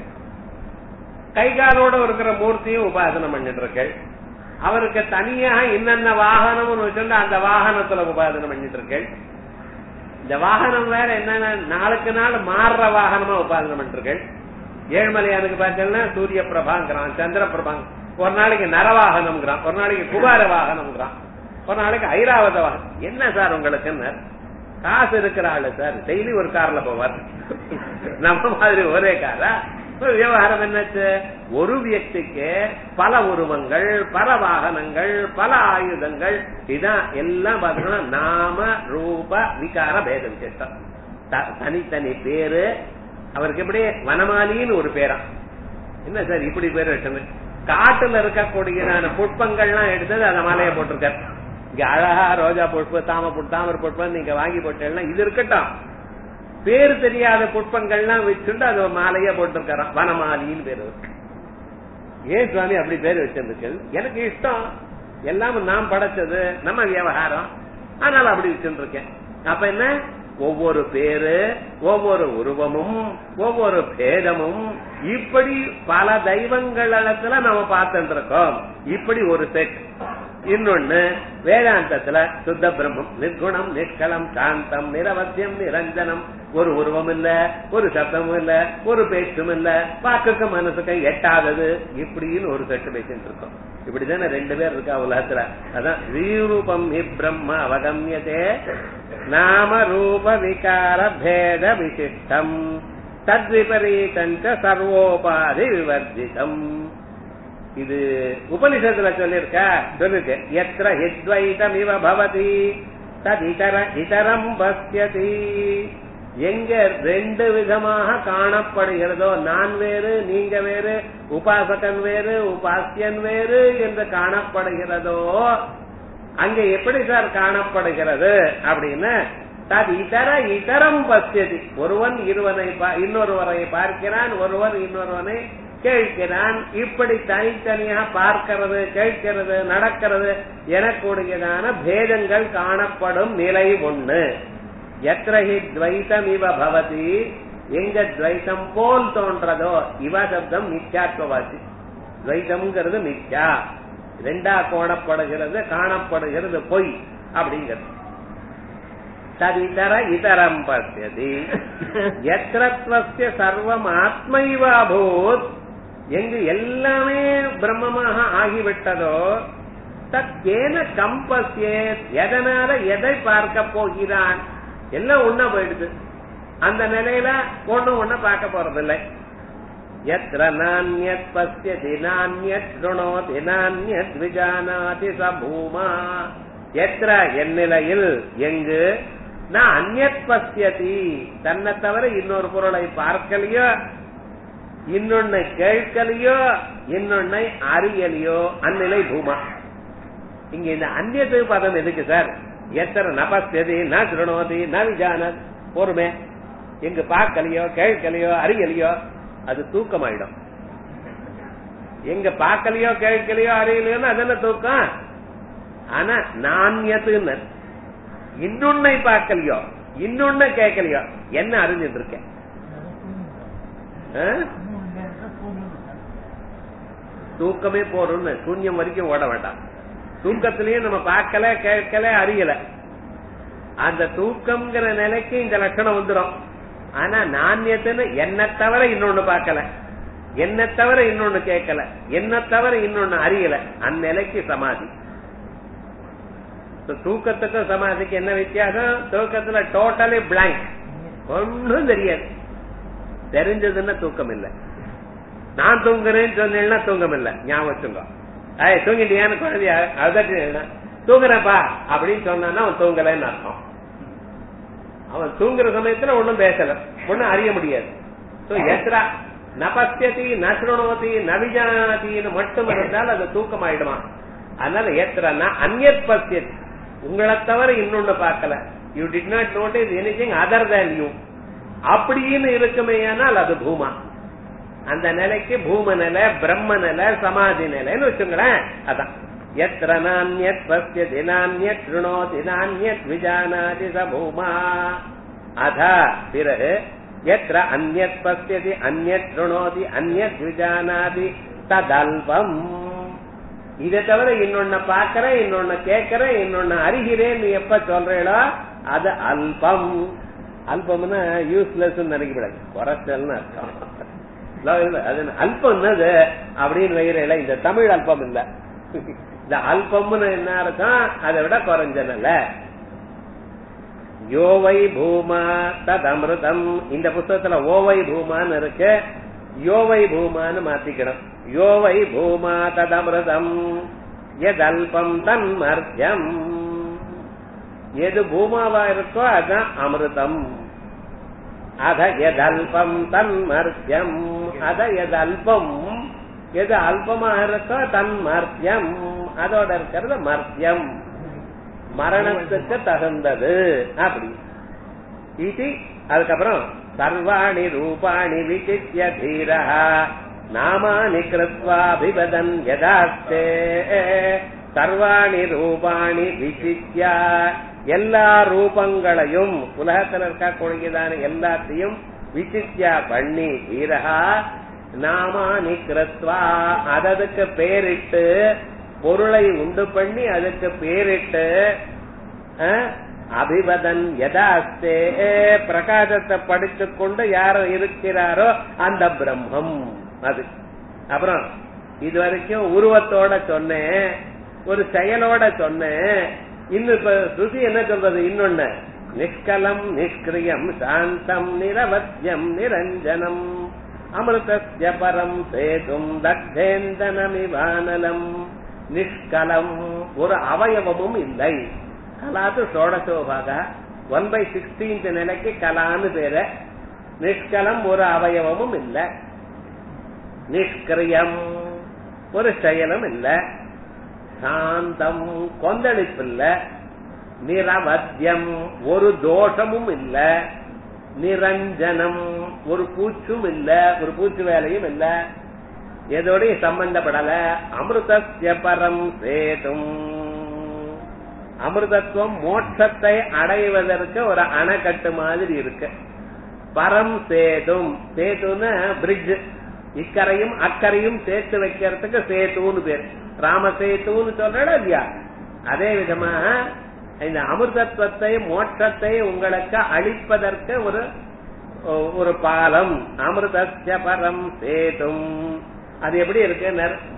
கை காலோட இருக்கிற மூர்த்தியும் உபாசனை பண்ணிட்டு இருக்கு அவருக்கு தனியாக என்னென்ன வாகனம்னு வச்சுட்டு அந்த வாகனத்துல உபாசனை பண்ணிட்டு இருக்கு இந்த வாகனம் வேற என்னென்ன நாளுக்கு நாள் மாறுற வாகனமா உபாசனை பண்ணிட்டு இருக்கு ஏழ்மலையானுக்கு பார்த்தீங்கன்னா சூரிய பிரபாங்கிறான் சந்திர பிரபாங் ஒரு நாளைக்கு நரவாகனம்ங்கிறான் ஒரு நாளைக்கு குபார வாகனம்ங்கிறான் ஒரு நாளைக்கு ஐராவத வாகனம் என்ன சார் உங்களுக்கு காசு இருக்கிற ஆளு சார் டெய்லி ஒரு கார்ல போவார் நம்ம மாதிரி ஒரே காரா விவகாரம் என்னாச்சு ஒரு வியக்திக்கு பல உருவங்கள் பல வாகனங்கள் பல ஆயுதங்கள் இதான் எல்லாம் பாத்தீங்கன்னா நாம ரூப விகார பேத விசேஷம் தனித்தனி பேரு அவருக்கு எப்படி வனமாலின்னு ஒரு பேரா என்ன சார் இப்படி பேர் வச்சது காட்டுல இருக்கக்கூடியதான புஷ்பங்கள்லாம் எடுத்தது அந்த மாலையை போட்டிருக்காரு இங்க அழகா ரோஜா புஷ்ப தாம தாமரை புஷ்பம் நீங்க வாங்கி போட்டேன்னா இது இருக்கட்டும் பேர் தெரியாத புஷ்பங்கள்லாம் வச்சுட்டு அது மாலையா போட்டிருக்காராம் வனமாலின்னு பேரு ஏன் சுவாமி அப்படி பேர் வச்சிருக்கு எனக்கு இஷ்டம் எல்லாம் நாம் படைச்சது நம்ம விவகாரம் அதனால அப்படி வச்சுருக்கேன் அப்ப என்ன ஒவ்வொரு பேரு ஒவ்வொரு உருவமும் ஒவ்வொரு பேதமும் இப்படி பல தெய்வங்களிடத்துல நம்ம பார்த்துட்டு இருக்கோம் இப்படி ஒரு செட் இன்னொன்னு வேதாந்தத்துல சுத்த பிரம்மம் நிர்குணம் நிஷ்கலம் சாந்தம் நிரவத்தியம் நிரஞ்சனம் ஒரு உருவம் இல்ல ஒரு சத்தமும் இல்ல ஒரு பேச்சும் இல்ல பாக்குக்கு மனசுக்கு எட்டாதது இப்படின்னு ஒரு செட்டு பேசிட்டு இருக்கோம் இப்படிதானே ரெண்டு பேர் இருக்கா உலகத்துல அதான் ரூபம் ஹி பிரம்ம அவகமியதே நாம ரூப விகார பேத விசிஷ்டம் தத்விபரீதஞ்ச சர்வோபாதி விவர்ஜிதம் இது உபனிஷத்துல சொல்லிருக்க சொல்லிருக்கு எத்திர ஹித்வைதம் இவ பவதி ததிதர இதரம் பஸ்யதி எங்க ரெண்டு விதமாக காணப்படுகிறதோ நான் வேறு நீங்க வேறு உபாசகன் வேறு உபாசியன் வேறு என்று காணப்படுகிறதோ அங்க எப்படி சார் காணப்படுகிறது அப்படின்னு தது இதர இதரம் பசியதி ஒருவன் இருவனை இன்னொருவரை பார்க்கிறான் ஒருவன் இன்னொருவனை கேட்கிறான் இப்படி தனித்தனியாக பார்க்கிறது கேட்கிறது நடக்கிறது எனக்கூடியதான பேதங்கள் காணப்படும் நிலை ஒண்ணு எத்திரஹி துவைத்தம் இவ பவதி எங்க துவைத்தம் போல் தோன்றதோ இவ சப்தம் மித்யாத்வவாசி துவைத்தம்ங்கிறது மித்யா ரெண்டா கோணப்படுகிறது காணப்படுகிறது பொய் அப்படிங்கிறது ததிதர இதரம் பசியதி எத்திரத்வசிய சர்வம் ஆத்மைவாபூத் எங்கு எல்லாமே பிரம்மமாக ஆகிவிட்டதோ தத்தேன கம்பசியே எதனால எதை பார்க்க போகிறான் எல்லாம் ஒன்னா போயிடுது அந்த நிலையில ஒண்ணு ஒண்ணு பார்க்க போறதில்லை எத்திர நானியத் பசியதி நானியத் ருணோதி நானியத் விஜானாதி சபூமா எத்திர எந்நிலையில் எங்கு நான் அந்நத் பசியதி தன்னை தவிர இன்னொரு பொருளை பார்க்கலையோ இன்னொன்னை கேட்கலையோ இன்னொன்னை அறியலையோ அந்நிலை பூமா இங்க இந்த அந்நியத்து பதம் எதுக்கு சார் எத்தனை நபஸ்ததி ந திருணோதி ந விஜானத் பொறுமை எங்க பார்க்கலையோ கேட்கலையோ அறியலையோ அது தூக்கமாயிடும் எங்க பார்க்கலையோ கேட்கலையோ அறியலையோன்னு அதென்ன தூக்கம் ஆனா நாண்யத்துன்னு இன்னொன்னை பார்க்கலையோ இன்னொன்னு கேட்கலையோ என்ன அறிஞ்சிட்டு இருக்கேன் ஆ? தூக்கமே போறோம்னு சூன்யம் வரைக்கும் ஓட வேண்டாம் தூக்கத்திலயும் நம்ம பார்க்கல கேட்கல அறியல அந்த தூக்கம்ங்கிற நிலைக்கு இந்த லட்சணம் வந்துடும் ஆனா நாண்யத்துன்னு என்ன தவிர இன்னொன்னு பார்க்கல என்ன தவிர இன்னொன்னு கேட்கல என்ன தவிர இன்னொன்னு அறியல அந்நிலைக்கு சமாதி So, தூக்கத்துக்கும் சமாதிக்கு என்ன வித்தியாசம் தூக்கத்துல டோட்டலி blank ஒன்னும் தெரியாது தெரிஞ்சதுன்னா தூக்கம் இல்லை நான் தூங்குறேன்னு சொன்னேன்னா தூங்கம் இல்ல ஞாபகம் வச்சுங்க ஏய் தூங்கிட்டியான்னு குழந்தைய அதட்டு தூங்குறப்பா அப்படின்னு சொன்னான்னா அவன் தூங்கலைன்னு அர்த்தம் அவன் தூங்குற சமயத்துல ஒண்ணும் பேசல ஒண்ணும் அறிய முடியாது சோ எத்ரா நபத்தியதி நசுரணோதி நவிஜானதின்னு மட்டும் இருந்தால் அது தூக்கம் ஆயிடுமா அதனால எத்திரன்னா அந்நியத் பத்தியத் உங்களை தவிர இன்னொன்னு பார்க்கல you did not notice anything other than you அப்படின்னு இருக்குமேயானால் அது பூமா அந்த நிலைக்கு பூம நிலை பிரம்ம நிலை சமாதி நிலைன்னு வச்சுங்களேன் அதான் எத்திர நானியத் பசியதி நானியத் திருணோதி நானியத் விஜானாதி ச பூமா அதா பிறகு எத்திர அந்நியத் பசியதி அந்நியத் திருணோதி அந்நியத் விஜானாதி ததல்பம் இதை தவிர இன்னொன்ன பாக்குறேன் இன்னொன்னு கேட்கறேன் இன்னொன்னு அறிகிறேன் நீ எப்ப சொல்றீங்களோ அது அல்பம் அல்பம்னா யூஸ்லெஸ் நினைக்கப்படாது குறைச்சல்னு அர்த்தம் இல்ல, அது அல்பம் என்னது அப்படின்னு வைக்கிறேன் இந்த தமிழ் அல்பம் இல்ல இந்த அல்பம்னு என்ன அர்த்தம் அதை விட குறைஞ்சனல்ல யோவை பூமா ததமிருதம் இந்த புத்தகத்துல ஓவை பூமான்னு இருக்கு யோவை பூமான்னு மாத்திக்கணும் யோவை பூமா ததமிருதம் எதல்பம் தன்மர்த்தியம் எது பூமாவா இருக்கோ அதுதான் அமிர்தம் அத எதல்பம் தன்மர்த்தியம் அத எதல்பம் எது அல்பமா இருக்கோ தன்மர்த்தியம் அதோட இருக்கிறது மர்த்தியம் மரணத்துக்கு தகுந்தது அப்படி இது அதுக்கப்புறம் சர்வாணி ரூபாணி விசித்திய தீரா நாமானி கிருத்வாபிவதன் யதாஸ்தே சர்வாணி ரூபாணி விசித்தியா எல்லா ரூபங்களையும் உலகத்தில் இருக்கக்கூடியதான எல்லாத்தையும் விசித்தியா பண்ணி தீரா நாமானி கிருத்வா அததுக்கு பேரிட்டு பொருளை உண்டு பண்ணி அதுக்கு பேரிட்டு அஹ், அபிவதன் யதாஸ்தே பிரகாசத்தை படித்துக் கொண்டு யார் இருக்கிறாரோ அந்த பிரம்மம் அது அப்புறம் இது வரைக்கும் உருவத்தோட சொன்னேன் ஒரு செயலோட சொன்னேன் இன்னும் இப்ப ஸ்ருதி என்ன சொல்றது இன்னொன்னு நிஷ்கலம் நிஷ்கிரியம் சாந்தம் நிரவத்தியம் நிரஞ்சனம் அமிர்தஸ்ய பரம் சேதும் தத்தேந்தனமிவானலம் நிஷ்கலம் ஒரு அவயவமும் இல்லை கலாத்து சோடசோபாக ஒன் பை சிக்ஸ்டீன்த் நிலைக்கு கலான்னு பேரு நிஷ்கலம் ஒரு அவயவமும் இல்ல நிஷ்கிரியம் ஒரு செயலும் இல்ல சாந்தம் கொந்தளிப்பு இல்ல நிரவத்தியம் ஒரு தோஷமும் இல்ல நிரஞ்சனம் ஒரு பூச்சும் இல்ல ஒரு பூச்சு வேலையும் இல்ல எதோடய சம்பந்தப்படல அமிர்தஸ்ய பரம் சேதும் அமிர்தத்துவம் மோட்சத்தை அடைவதற்கு ஒரு அணைக்கட்டு மாதிரி இருக்கு பரம் சேதும் சேதுன்னு பிரிட்ஜ் இக்கரையும் அக்கரையும் சேர்த்து வைக்கிறதுக்கு சேத்துன்னு பேர் ராமசேத்துன்னு சொல்றா இல்லையா அதே விதமாக இந்த அமிர்தத்துவத்தை மோட்சத்தை உங்களுக்கு அளிப்பதற்கு ஒரு ஒரு பாலம் அமிர்தஸ்ய பரம் சேதும் அது எப்படி இருக்கு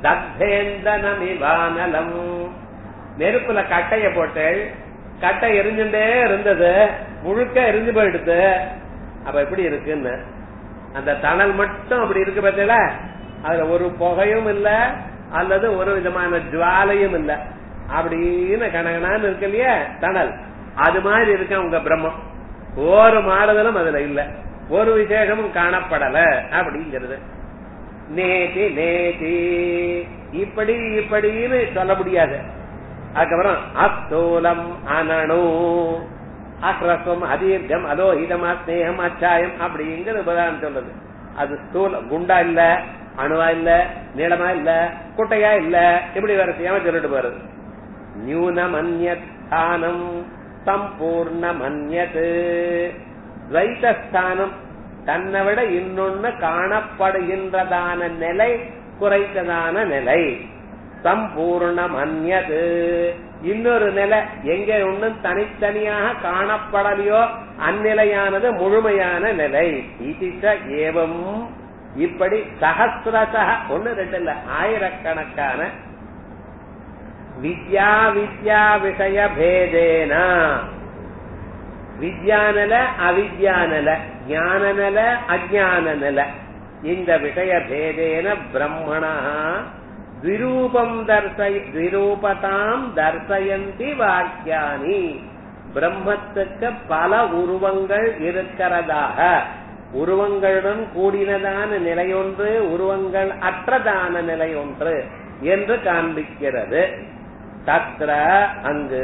தத்தேந்தனமிவானலம் நெருப்புல கட்டைய போட்டு கட்டை எரிஞ்சுட்டே இருந்தது முழுக்க எரிஞ்சு போயிடுது அப்ப எப்படி இருக்குன்னு அந்த தணல் மட்டும் அப்படி இருக்கு பார்த்தீங்கள அதுல ஒரு புகையும் இல்ல அல்லது ஒரு விதமான ஜுவாலையும் இல்ல அப்படின்னு கணகனான்னு இருக்கு இல்லையா தணல் அது மாதிரி இருக்கு உங்க பிரம்மம் ஒரு மாறுதலும் அதுல இல்ல ஒரு விசேஷமும் காணப்படல அப்படிங்கிறது நேதி நேதி இப்படி இப்படின்னு சொல்ல முடியாது அதுக்கப்புறம் அஸ்தூலம் அனணு அக்ரஸ்வம் அதீர்க்கம் அலோஹிதம் அஸ்நேகம் அச்சாயம் அப்படிங்கிற உபதாரம் சொல்றது அது ஸ்தூல குண்டா இல்ல அணுவா இல்ல நீளமா இல்ல குட்டையா இல்ல இப்படி வரிசையாம சொல்லிட்டு போறது நியூனமன்யஸ்தானம் சம்பூர்ணமன்யத் துவைத்தஸ்தானம் தன்னை விட இன்னொன்னு காணப்படுகின்றதான நிலை குறைத்ததான நிலை சம்பூர்ணமன்யது இன்னொரு நிலை எங்க ஒன்னும் தனித்தனியாக காணப்படலையோ அந்நிலையானது முழுமையான நிலை இதிச்ச ஏவம் இப்படி சகசிரசக ஒண்ணு ரெண்டு இல்ல ஆயிரக்கணக்கான வித்யா வித்யா விஷய பேதேனா வித்யானல அவித்யானல ஞானநல அஜான நில இந்த விஷய பேதேன பிரம்மணா द्विरूपम् दर्शय द्विरूपताम् தர்சயந்தி வாக்கியானி பிரம்மத்துக்கு பல உருவங்கள் இருக்கிறதாக உருவங்களுடன் கூடினதான நிலையொன்று உருவங்கள் அற்றதான நிலையொன்று என்று காண்பிக்கிறது தத்ர அங்கு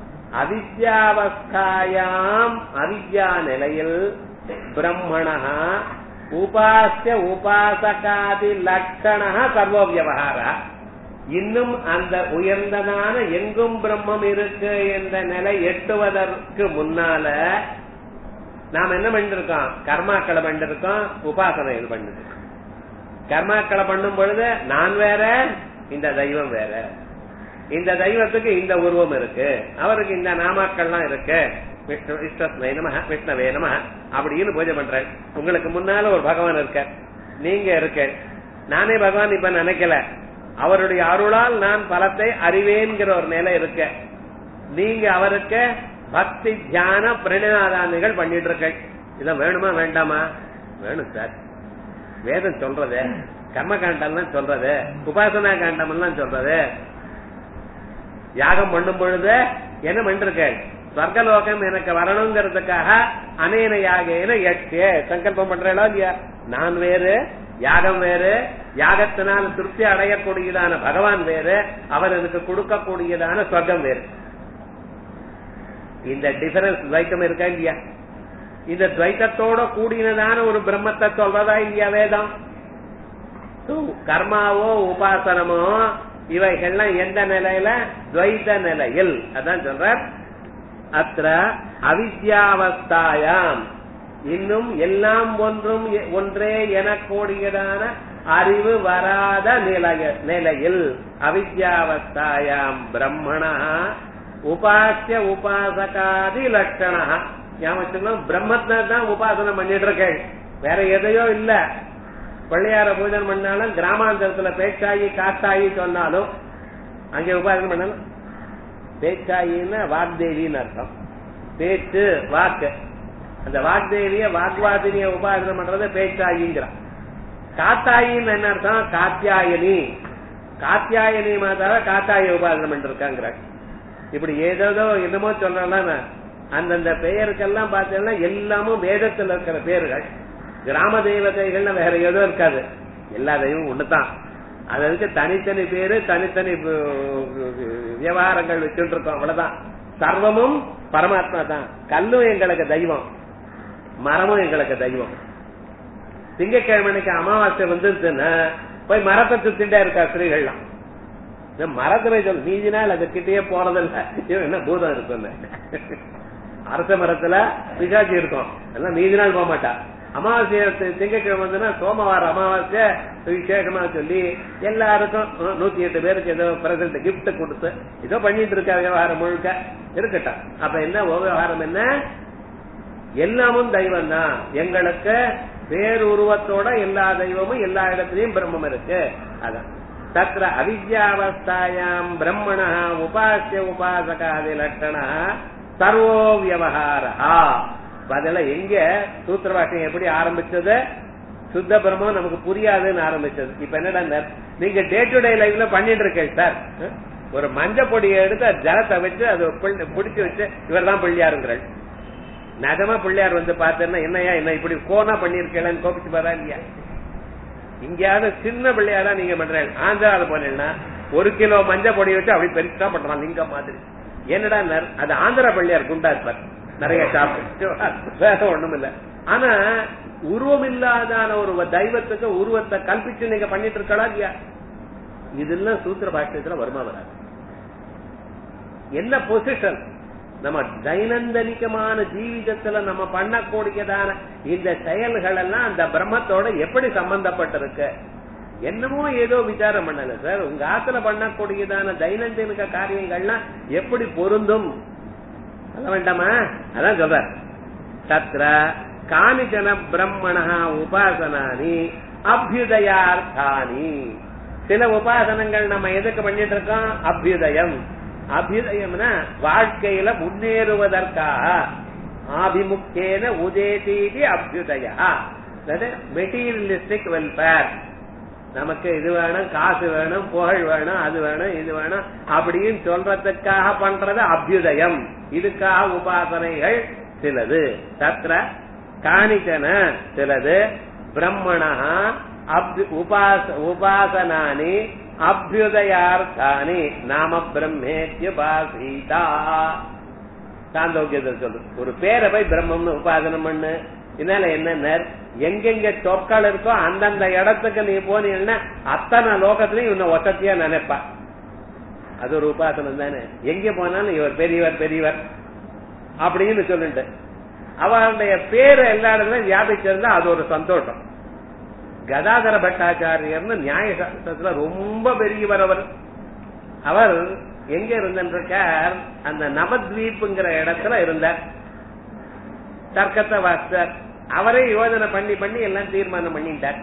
அவித்யாவஸ்தாயாம் அவித்யா நிலையில் பிரம்மணா உபாசிய உபாசகாதி லட்சண சர்வ வியவகார இன்னும் அந்த உயர்ந்ததான எங்கும் பிரம்மம் இருக்கு என்ற நிலை எட்டுவதற்கு முன்னால நாம் என்ன பண்ணிருக்கோம் கர்மாக்களை பண்ணிருக்கோம் உபாசனைகள் பண்ணிருக்கோம் கர்மாக்களை பண்ணும் பொழுது நான் வேற இந்த தெய்வம் வேற இந்த தெய்வத்துக்கு இந்த உருவம் இருக்கு அவருக்கு இந்த நாமாக்கள்லாம் இருக்கு விஷ்ணு விஷ்ணஸ்மை நம விஷ்ணவே நம அப்படின்னு பூஜை பண்றேன் உங்களுக்கு முன்னால ஒரு பகவான் இருக்க நீங்க இருக்க நானே பகவான் இப்ப நினைக்கல அவருடைய அருளால் நான் பலத்தை அறிவேன்கிற ஒரு நிலை இருக்க நீங்க அவருக்கு பக்தி தியான பிரணிநாதானிகள் பண்ணிட்டு இருக்க இதெல்லாம் வேணுமா வேண்டாமா வேணும் சார் வேதம் சொல்றது கர்ம காண்டம் சொல்றது உபாசனா காண்டம் எல்லாம் சொல்றது யாகம் பண்ணும் பொழுது என்ன பண்ணிருக்கேன் ஸ்வர்கலோகம் எனக்கு வரணுங்கிறதுக்காக அனேன யாகேன எட்டு சங்கல்பம் பண்றேளா இல்லையா நான் வேறு யாகம் வேறு யாகத்தினால் திருப்தி அடையக்கூடியதான பகவான் வேறு அவர் எனக்கு கொடுக்கக்கூடியதான சொர்க்கம் வேறு இந்த டிஃபரன்ஸ் துவைத்தம் இருக்கா இல்லையா இந்த துவைத்தத்தோட கூடினதான ஒரு பிரம்மத்தை சொல்றதா இல்லையா வேதம் கர்மாவோ உபாசனமோ இவைகள்லாம் எந்த நிலையில துவைத நிலையில் அதான் சொல்ற அத்த அவித்யாவஸ்தாயாம் இன்னும் எல்லாம் ஒன்றும் ஒன்றே எனக்கூடியதான அறிவு வராத நிலைய நிலையில் அவித்யாவஸ்தாயாம் பிரம்மணா உபாசிய உபாசகாதி லட்சணா ஞாபகம் பிரம்மத்தை தான் உபாசனம் பண்ணிட்டு இருக்கேன் வேற எதையோ இல்ல பிள்ளையார பூஜனை பண்ணாலும் கிராமாந்தரத்துல பேச்சாயி காத்தாயி சொன்னாலும் அங்கே உபாசனம் பண்ணாலும் பேச்சாயின்னா வாக்தேவின்னு அர்த்தம் பேச்சு வாக்கு அந்த வாக்தேவிய வாக்வாதினிய உபாசனம் பண்றது பேச்சாயிங்கிறான் காத்தாயின்னு என்ன அர்த்தம் காத்தியாயனி காத்தியாயனி மாதாவ காத்தாய உபாசனம் பண்ணிருக்காங்கிற இப்படி ஏதோ என்னமோ சொல்றேன் அந்தந்த பெயருக்கெல்லாம் பார்த்தீங்கன்னா எல்லாமும் வேதத்தில் இருக்கிற பேர்கள் கிராம தெய்வதைகள்னு வேற ஏதோ இருக்காது எல்லா தெய்வமும் ஒண்ணுதான் அதற்கு தனித்தனி பேரு தனித்தனி விவகாரங்கள் வச்சுட்டு இருக்கோம் அவ்வளவுதான் சர்வமும் பரமாத்மா தான் கல்லும் எங்களுக்கு தெய்வம் மரமும் எங்களுக்கு தெய்வம் திங்கக்கிழமைக்கு அமாவாசை வந்துருச்சுன்னா போய் மரத்தை சுத்திட்டே இருக்கா ஸ்திரீகள்லாம் மரத்துல சொல் மீதி நாள் அது கிட்டேயே போறதில்ல என்ன பூதம் இருக்குன்னு அரச மரத்துல பிசாச்சி இருக்கும் எல்லாம் மீதி நாள் போக மாட்டா அமாவாசை திங்கக்கிழமை வந்துன்னா சோமவார அமாவாசை விசேஷமா சொல்லி எல்லாருக்கும் நூத்தி எட்டு பேருக்கு ஏதோ பிரசன்ட் கிப்ட் கொடுத்து ஏதோ பண்ணிட்டு இருக்க விவகாரம் முழுக்க இருக்கட்டும் அப்ப என்ன விவகாரம் என்ன எல்லாமும் தெய்வம் தான் எங்களுக்கு பேருருவத்தோட எல்லா தெய்வமும் எல்லா இடத்துலயும் பிரம்மம் இருக்கு அதான் தத்திர அவித்யாவஸ்தாயாம் பிரம்மண உபாசிய உபாசகாதி லட்சண சர்வோ வியவஹாரா பதில எங்க சூத்திர பாஷம் எப்படி ஆரம்பிச்சது சுத்த பிரம்மம் நமக்கு புரியாதுன்னு ஆரம்பிச்சது இப்ப என்னடா நீங்க டே டு டே லைஃப்ல பண்ணிட்டு இருக்கேன் சார் ஒரு மஞ்ச பொடியை எடுத்து ஜலத்தை வச்சு அது பிடிச்சு வச்சு இவர் தான் பிள்ளையாருங்கிறாள் நிஜமா பிள்ளையார் வந்து பார்த்தேன்னா என்னையா என்ன இப்படி கோனா பண்ணிருக்கேன்னு கோபிச்சு பாரா இல்லையா இங்கேயாவது சின்ன பிள்ளையாரா நீங்க பண்றேன் ஆந்திரால போனேன்னா ஒரு கிலோ மஞ்சள் பொடி வச்சு அப்படி பெருசா பண்றான் லிங்கம் மாதிரி என்னடா நர்- அது ஆந்திரா பள்ளியார் குண்டா இருப்பார் நிறைய சாப்பிட்டு வேற ஒண்ணும் இல்ல ஆனா உருவம் இல்லாதான ஒரு தெய்வத்துக்கு உருவத்தை கல்பிச்சு நீங்க பண்ணிட்டு இருக்கலாம் இல்லையா இதெல்லாம் சூத்திர பாஷ்யத்துல வருமா வராது என்ன பொசிஷன் நம்ம தைனந்தனிகமான ஜீவிதத்துல நம்ம பண்ணக்கூடியதான இந்த செயல்கள் எல்லாம் அந்த பிரம்மத்தோட எப்படி சம்பந்தப்பட்டிருக்கு என்னமோ ஏதோ விசாரம் பண்ணல சார் உங்க ஆத்துல பண்ணக்கூடியதான தைனந்தினிக காரியங்கள்லாம் எப்படி பொருந்தும் சொல்ல வேண்டாமா அதான் சொல்ற தத்ர காணிச்சன பிரம்மண உபாசனானி அபியுதயார்த்தானி சில உபாசனங்கள் நம்ம எதுக்கு பண்ணிட்டு இருக்கோம் அபியுதயம் அபியுதயம்னா வாழ்க்கையில முன்னேறுவதற்காக ஆபிமுக்கேன உதேசீதி அபியுதயா மெட்டீரியலிஸ்டிக் வெல்ஃபேர் நமக்கு இது வேணும் காசு வேணும் புகழ் வேணும் அது வேணும் இது வேணும் அப்படின்னு சொல்றதுக்காக பண்றது அபியுதயம் இதுக்காக உபாசனைகள் சிலது தத்ர காணிச்சன சிலது பிரம்மணா அப்யு- உபாச உபாசனானி அபியுதயார்த்தானி நாம பிரம்மேத்யுபாசீதா சாந்தோக்கியத்தில் சொல்லு ஒரு பேரை போய் பிரம்மம்னு உபாசனம் பண்ணு இதனால என்ன எங்கெங்க சொற்கள் இருக்கோ அந்தந்த இடத்துக்கு நீ போனீங்கன்னா அத்தனை லோகத்திலையும் இன்னும் வசதியா நினைப்பா அது ஒரு உபாசனம் தானே எங்க போனாலும் இவர் பெரியவர் பெரியவர் அப்படின்னு சொல்லிட்டு அவருடைய பேரு எல்லா இடத்துலயும் வியாபிச்சிருந்தா அது ஒரு சந்தோஷம் கதாதர பட்டாச்சாரியர்னு நியாய சாஸ்திரத்துல ரொம்ப பெரியவர் அவர் அவர் எங்க இருந்திருக்கார் அந்த நவத்வீப்புங்கிற இடத்துல இருந்தார் தர்க்கத்தை வாசித்தார் அவரே யோஜனை பண்ணி பண்ணி எல்லாம் தீர்மானம் பண்ணிட்டார்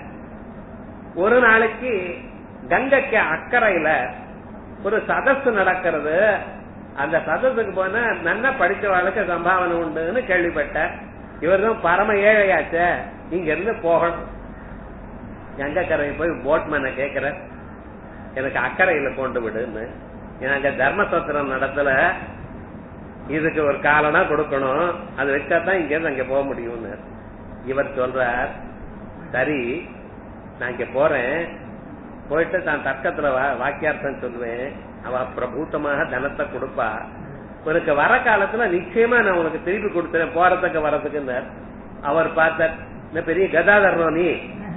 ஒரு நாளைக்கு கங்கைக்கு அக்கறையில ஒரு சதஸ் நடக்கிறது அந்த சதஸுக்கு போனா நல்லா படிச்சவாளுக்கு சம்பாவனை உண்டுன்னு கேள்விப்பட்டார் இவர் தான் பரம ஏழையாச்ச இங்க இருந்து போகணும் கங்கக்கரை போய் போட்மேனை கேக்குற எனக்கு அக்கறையில கொண்டு விடுன்னு எனக்கு தர்மசத்திரம் நடத்தல இதுக்கு ஒரு காலனா கொடுக்கணும் அது வச்சா தான் இங்க இருந்து அங்க போக முடியும்னு இவர் சொல்றார் சரி நான் இங்க போறேன் போயிட்டு தான் தர்க்கத்துல வா- வாக்கியார்த்தம் சொல்லுவேன் அவ பிரபூத்தமாக தனத்தை கொடுப்பா உனக்கு வர காலத்துல நிச்சயமா நான் உனக்கு திருப்பி கொடுத்துறேன் போறதுக்கு வரதுக்கு அவர் பார்த்தார் இந்த பெரிய கதாதரனோ நீ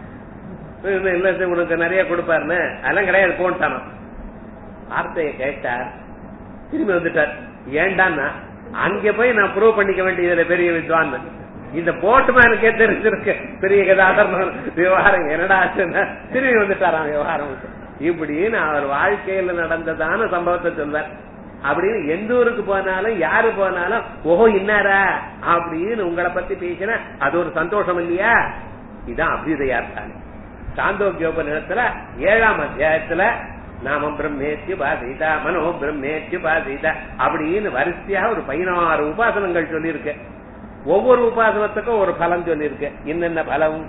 இல்ல இல்ல சார், உனக்கு நிறைய கொடுப்பாருன்னு அதெல்லாம் கிடையாது போன்ட்டானோ வார்த்தையை கேட்டார் திரும்பி வந்துட்டார் ஏண்டான்னா அங்க போய் நான் ப்ரூவ் பண்ணிக்க வேண்டியதுல பெரிய வித்வான் இந்த போட்டுமேனுக்கே தெரிஞ்சிருக்கு பெரிய கதாதர்மன் விவகாரம் என்னடா ஆச்சுன்னா திரும்பி வந்துட்டாராம் விவகாரம் இப்படின்னு அவர் வாழ்க்கையில நடந்ததான சம்பவத்தை சொல்வார் அப்படின்னு எந்த ஊருக்கு போனாலும் யாரு போனாலும் ஓஹோ இன்னாரா அப்படின்னு உங்களை பத்தி பேசினா அது ஒரு சந்தோஷம் இல்லையா இதான் அபியுதயார்த்தானே சாந்தோக்கியோபநிடத்துல ஏழாம் அத்தியாயத்துல நாம பிரம்மேத்யு பாசிதா மனோ பிரம்மேத்யு பாசிதா அப்படின்னு வரிசையா ஒரு பதினாறு உபாசனங்கள் சொல்லியிருக்கு ஒவ்வொரு உபாசனத்துக்கும் ஒரு பலம் சொல்லியிருக்கு என்னென்ன பலம்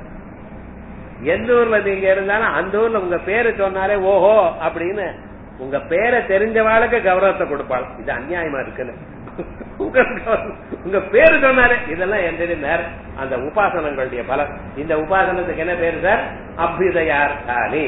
எந்த ஊர்ல நீங்க இருந்தாலும் அந்த ஊர்ல உங்க பேரு சொன்னாலே ஓஹோ அப்படின்னு உங்க பேரை தெரிஞ்சவாளுக்கு கௌரவத்தை கொடுப்பாள் இது அநியாயமா இருக்குன்னு உங்க கௌரவம், உங்க பேரு சொன்னாலே இதெல்லாம் எந்த நேரம் அந்த உபாசனங்களுடைய பலம் இந்த உபாசனத்துக்கு என்ன பேரு சார் அபியுதயார்த்தானி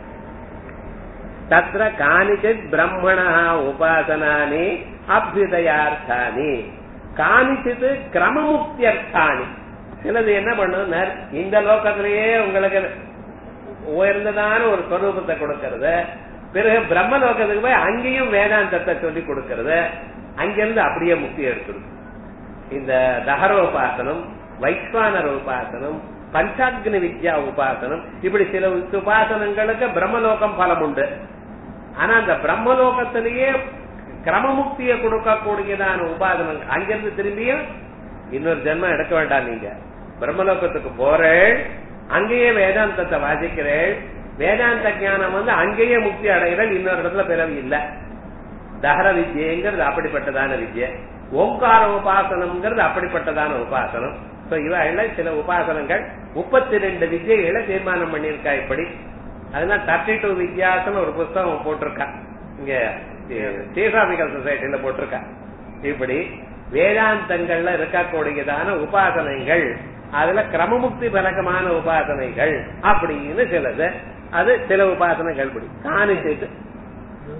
தத்ர காணிச்சித் பிரம்மண உபாசனானி அபியுதயார்த்தானி காணிச்சித் கிரமமுக்தியர்த்தானி சிலது என்ன பண்ணும் இந்த லோகத்திலேயே உங்களுக்கு உயர்ந்ததான ஒரு ஸ்வரூபத்தை கொடுக்கறது பிறகு பிரம்ம லோகத்துக்கு போய் அங்கேயும் வேதாந்தத்தை சொல்லி கொடுக்கறது அங்கிருந்து அப்படியே முக்தி எடுத்துடும் இந்த தகர உபாசனம் வைஸ்வானர உபாசனம் பஞ்சாக்னி வித்யா உபாசனம் இப்படி சில உபாசனங்களுக்கு பிரம்மலோகம் பலம் உண்டு ஆனா அந்த பிரம்மலோகத்திலேயே கிரமமுக்தியை கொடுக்கக்கூடியதான உபாசனம் அங்கிருந்து திரும்பியும் இன்னொரு ஜென்மம் எடுக்க வேண்டாம் நீங்க பிரம்மலோகத்துக்கு போறேள் அங்கேயே வேதாந்தத்தை வாசிக்கிறேள் வேதாந்த ஞானம் வந்து அங்கேயே முக்தி அடைகிறேன் இன்னொரு இடத்துல பிறவி இல்ல தகர வித்யங்கிறது அப்படிப்பட்டதான வித்யை ஓங்கார உபாசனம்ங்கிறது அப்படிப்பட்டதான உபாசனம் சோ இவ சில உபாசனங்கள் முப்பத்தி ரெண்டு வித்யைகளை தீர்மானம் பண்ணியிருக்கா இப்படி அதெல்லாம் தேர்ட்டி டூ வித்யாசம் ஒரு புஸ்தகம் போட்டிருக்கா இங்க தியோசாபிக்கல் சொசைட்டில போட்டிருக்கா இப்படி வேதாந்தங்கள்ல இருக்கக்கூடியதான உபாசனைகள் அதுல கிரமமுக்தி பலகமான உபாசனைகள் அப்படின்னு சிலது அது சில உபாசனைகள் படி காணிச்சிட்டு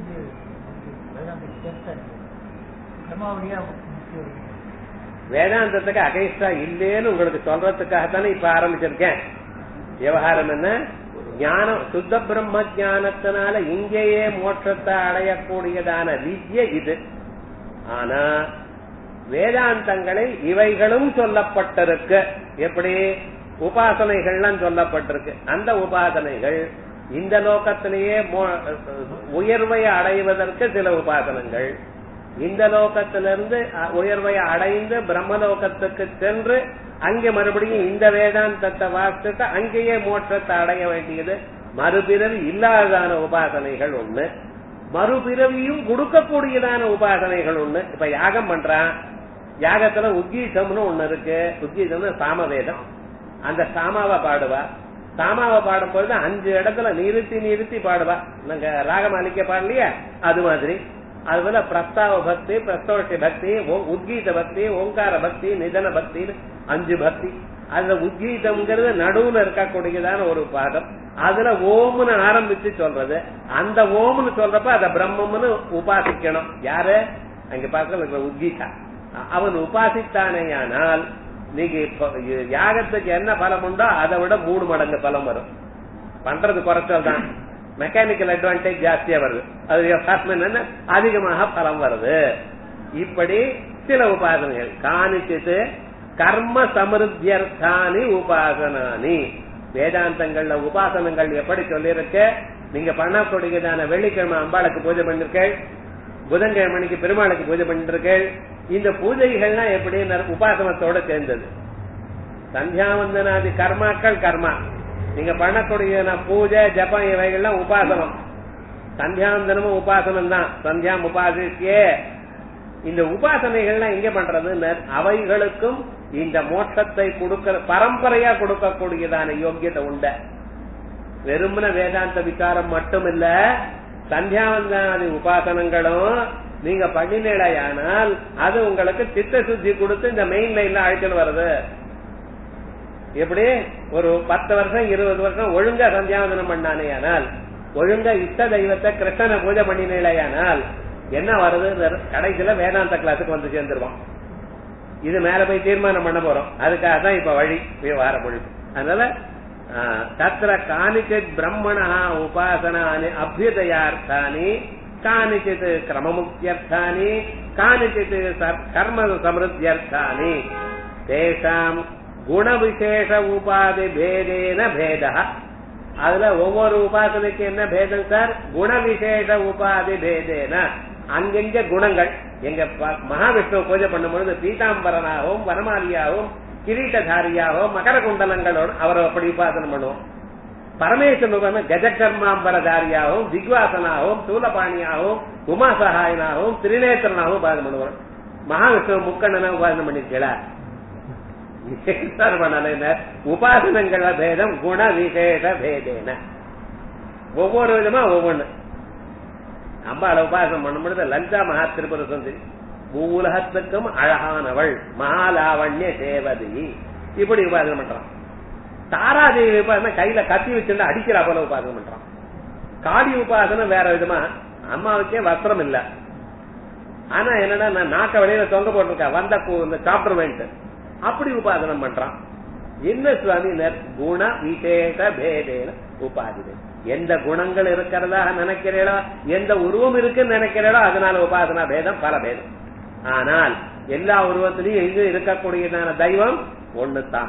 பிரம்மாவளியா முக்கியம் வேதாந்தத்துக்கு அகைஸ்டா இல்லேன்னு உங்களுக்கு சொல்றதுக்காகத்தானே இப்ப ஆரம்பிச்சிருக்கேன் விவகாரம் என்ன ஞானம் சுத்த பிரம்ம ஞானத்தினால இங்கேயே மோட்சத்தை அடையக்கூடியதான வித்யை இது ஆனா வேதாந்தங்களில் இவைகளும் சொல்லப்பட்டிருக்கு எப்படி உபாசனைகள்லாம் சொல்லப்பட்டிருக்கு அந்த உபாசனைகள் இந்த லோகத்திலேயே மோ- உயர்வை அடைவதற்கு சில உபாசனங்கள் இந்த லோகத்திலிருந்து அ- உயர்வை அடைந்து பிரம்மலோகத்துக்கு சென்று அங்கே மறுபடியும் இந்த வேதாந்தத்தை வாசிச்சுட்டு அங்கேயே மோட்சத்தை அடைய வேண்டியது மறுபிறவி இல்லாததான உபாசனைகள் ஒண்ணு மறுபிறவியும் கொடுக்கக்கூடியதான உபாசனைகள் ஒண்ணு இப்ப யாகம் பண்றான் யாகத்துல உத்கீதம்னு ஒண்ணு இருக்கு உத்கீதம்னு சாமவேதம் அந்த சாமாவை பாடுவா சாமாவை பாடும்பொழுது அஞ்சு இடத்துல நிறுத்தி நிறுத்தி பாடுவா நாங்க ராகமாலிக்க பாடலையா அது மாதிரி அதுபோல பிரஸ்தாவ பக்தி பிரஸ்தோஷி பக்தி ஓ- உத்கீத பக்தி ஓங்கார பக்தி நிதன பக்தின்னு அஞ்சு பக்தி அதுல உத்கீதம்ங்கிறது நடுவுல இருக்கக்கூடியதான ஒரு பாதம் அதுல ஓம்னு ஆரம்பிச்சு சொல்றது அந்த ஓம்னு சொல்றப்ப அத பிரம்மம்னு உபாசிக்கணும் யாரு அங்க பார்க்க உத்கீதா அவன் உபாசித்தானேயானால் நீங்க இப்ப யாகத்துக்கு என்ன பலம் உண்டோ அதை விட மூணு மடங்கு பலம் வரும் பண்றது குறைச்சல் தான் மெக்கானிக்கல் அட்வான்டேஜ் ஜாஸ்தியா வருது அது விவசாயம் என்ன அதிகமாக பலம் வருது இப்படி சில உபாசனைகள் காணிச்சிட்டு கர்ம சமிருத்தியர்த்தானி உபாசனானி வேதாந்தங்கள்ல உபாசனங்கள் எப்படி சொல்லியிருக்கு நீங்க பண்ணக்கூடியதான வெள்ளிக்கிழமை அம்பாளுக்கு பூஜை பண்ணிருக்கேள் புதன்கிழமைக்கு பெருமாளுக்கு பூஜை பண்ணிருக்கேள் இந்த பூஜைகள்லாம் எப்படி நட- உபாசனத்தோட சேர்ந்தது சந்தியாவந்தனாதி கர்மாக்கள் கர்மா நீங்க பண்ணக்கூடிய பூஜை ஜபம் இவைகள்லாம் உபாசனம் சந்தியாவந்தனமும் உபாசனம் தான் சந்தியாம் உபாசிக்கே இந்த உபாசனைகள்லாம் எங்க பண்றது அவைகளுக்கும் இந்த மோட்சத்தை கொடுக்க பரம்பரையா கொடுக்கக்கூடியதான யோக்கியத்தை உண்ட வெறுமன வேதாந்த விசாரம் மட்டும் இல்ல சந்தியாவந்தாதி உபாசனங்களும் நீங்க பண்ணினேடையானால் அது உங்களுக்கு சித்த சுத்தி கொடுத்து இந்த மெயின் லைன்ல அழைச்சிட்டு வருது எப்படி ஒரு பத்து வருஷம் இருபது வருஷம் ஒழுங்கா சந்தியாவந்தனம் பண்ணானே ஆனால் ஒழுங்கா இஷ்ட தெய்வத்தை கிருஷ்ணனை பூஜை பண்ணினேடையானால் என்ன வருது கடைசியில வேதாந்த கிளாஸுக்கு வந்து சேர்ந்துருவான் இது மேல போய் தீர்மானம் பண்ண போறோம் அதுக்காக தான் இப்ப வழி வார மொழி அதனால தத்திர காணிச்சித் பிரம்மணா உபாசனானி அபியுதயார்த்தானி காணிச்சித் கிரமமுக்தியர்த்தானி காணிச்சித் கர்ம சமிருத்தியர்த்தானி தேசாம் குணவிசேஷ உபாதி பேதேன பேத அதுல ஒவ்வொரு உபாசனைக்கு என்ன பேதம் சார் குணவிசேஷ உபாதி பேதேன அங்கெங்க குணங்கள் எங்க ப- மகாவிஷ்ணு பூஜை பண்ணும்பொழுது பீதாம்பரனாகவும் வனமாலியாகவும் கிரீட்டதாரியாகவும் மகர குண்டலங்களோடு அவரை அப்படி உபாசனை பண்ணுவோம் பரமேஸ்வரன் கஜகர்மாம்பரதாரியாகவும் திக்வாசனாகவும் சூலபாணியாகவும் உமாசகாயனாகவும் திரிநேத்திரனாகவும் உபாசனை பண்ணுவோம் மகாவிஷ்ணு முக்கண்ணனா உபாசனை பண்ணிருக்கீங்களா பண்ணல உபாசனங்கள பேதம் குண விசேஷ பேதேன ஒவ்வொரு விதமா ஒவ்வொன்னு அம்பாளை உபாசனம் பண்ணும் பொழுது லலிதா மகா திரிபுர சுந்தரி மூலகத்துக்கும் அழகானவள் மகாலாவண்ய சேவதி இப்படி உபாசனம் பண்றான் தாராதேவி உபாசனை கையில கத்தி வச்சுட்டு அடிக்கிறா போல உபாசனம் பண்றான் காளி உபாசனம் வேற விதமா அம்மாவுக்கே வஸ்திரம் இல்ல ஆனா என்னடா நான் நாக்க வெளியில தொங்க போட்டிருக்கா வந்த கு- இந்த சாப்பிடுவேன்ட்டு அப்படி உபாசனம் பண்றான் என்ன சுவாமி குண விசேஷ பேதேன உபாதிதே எந்த குணங்கள் இருக்கிறதா நினைக்கிறீளோ எந்த உருவம் இருக்குன்னு நினைக்கிறீளோ அதனால உபாசனா பேதம் பல பேதம் ஆனால் எல்லா உருவத்திலையும் எங்க இருக்கக்கூடியதான தெய்வம் ஒண்ணுதான்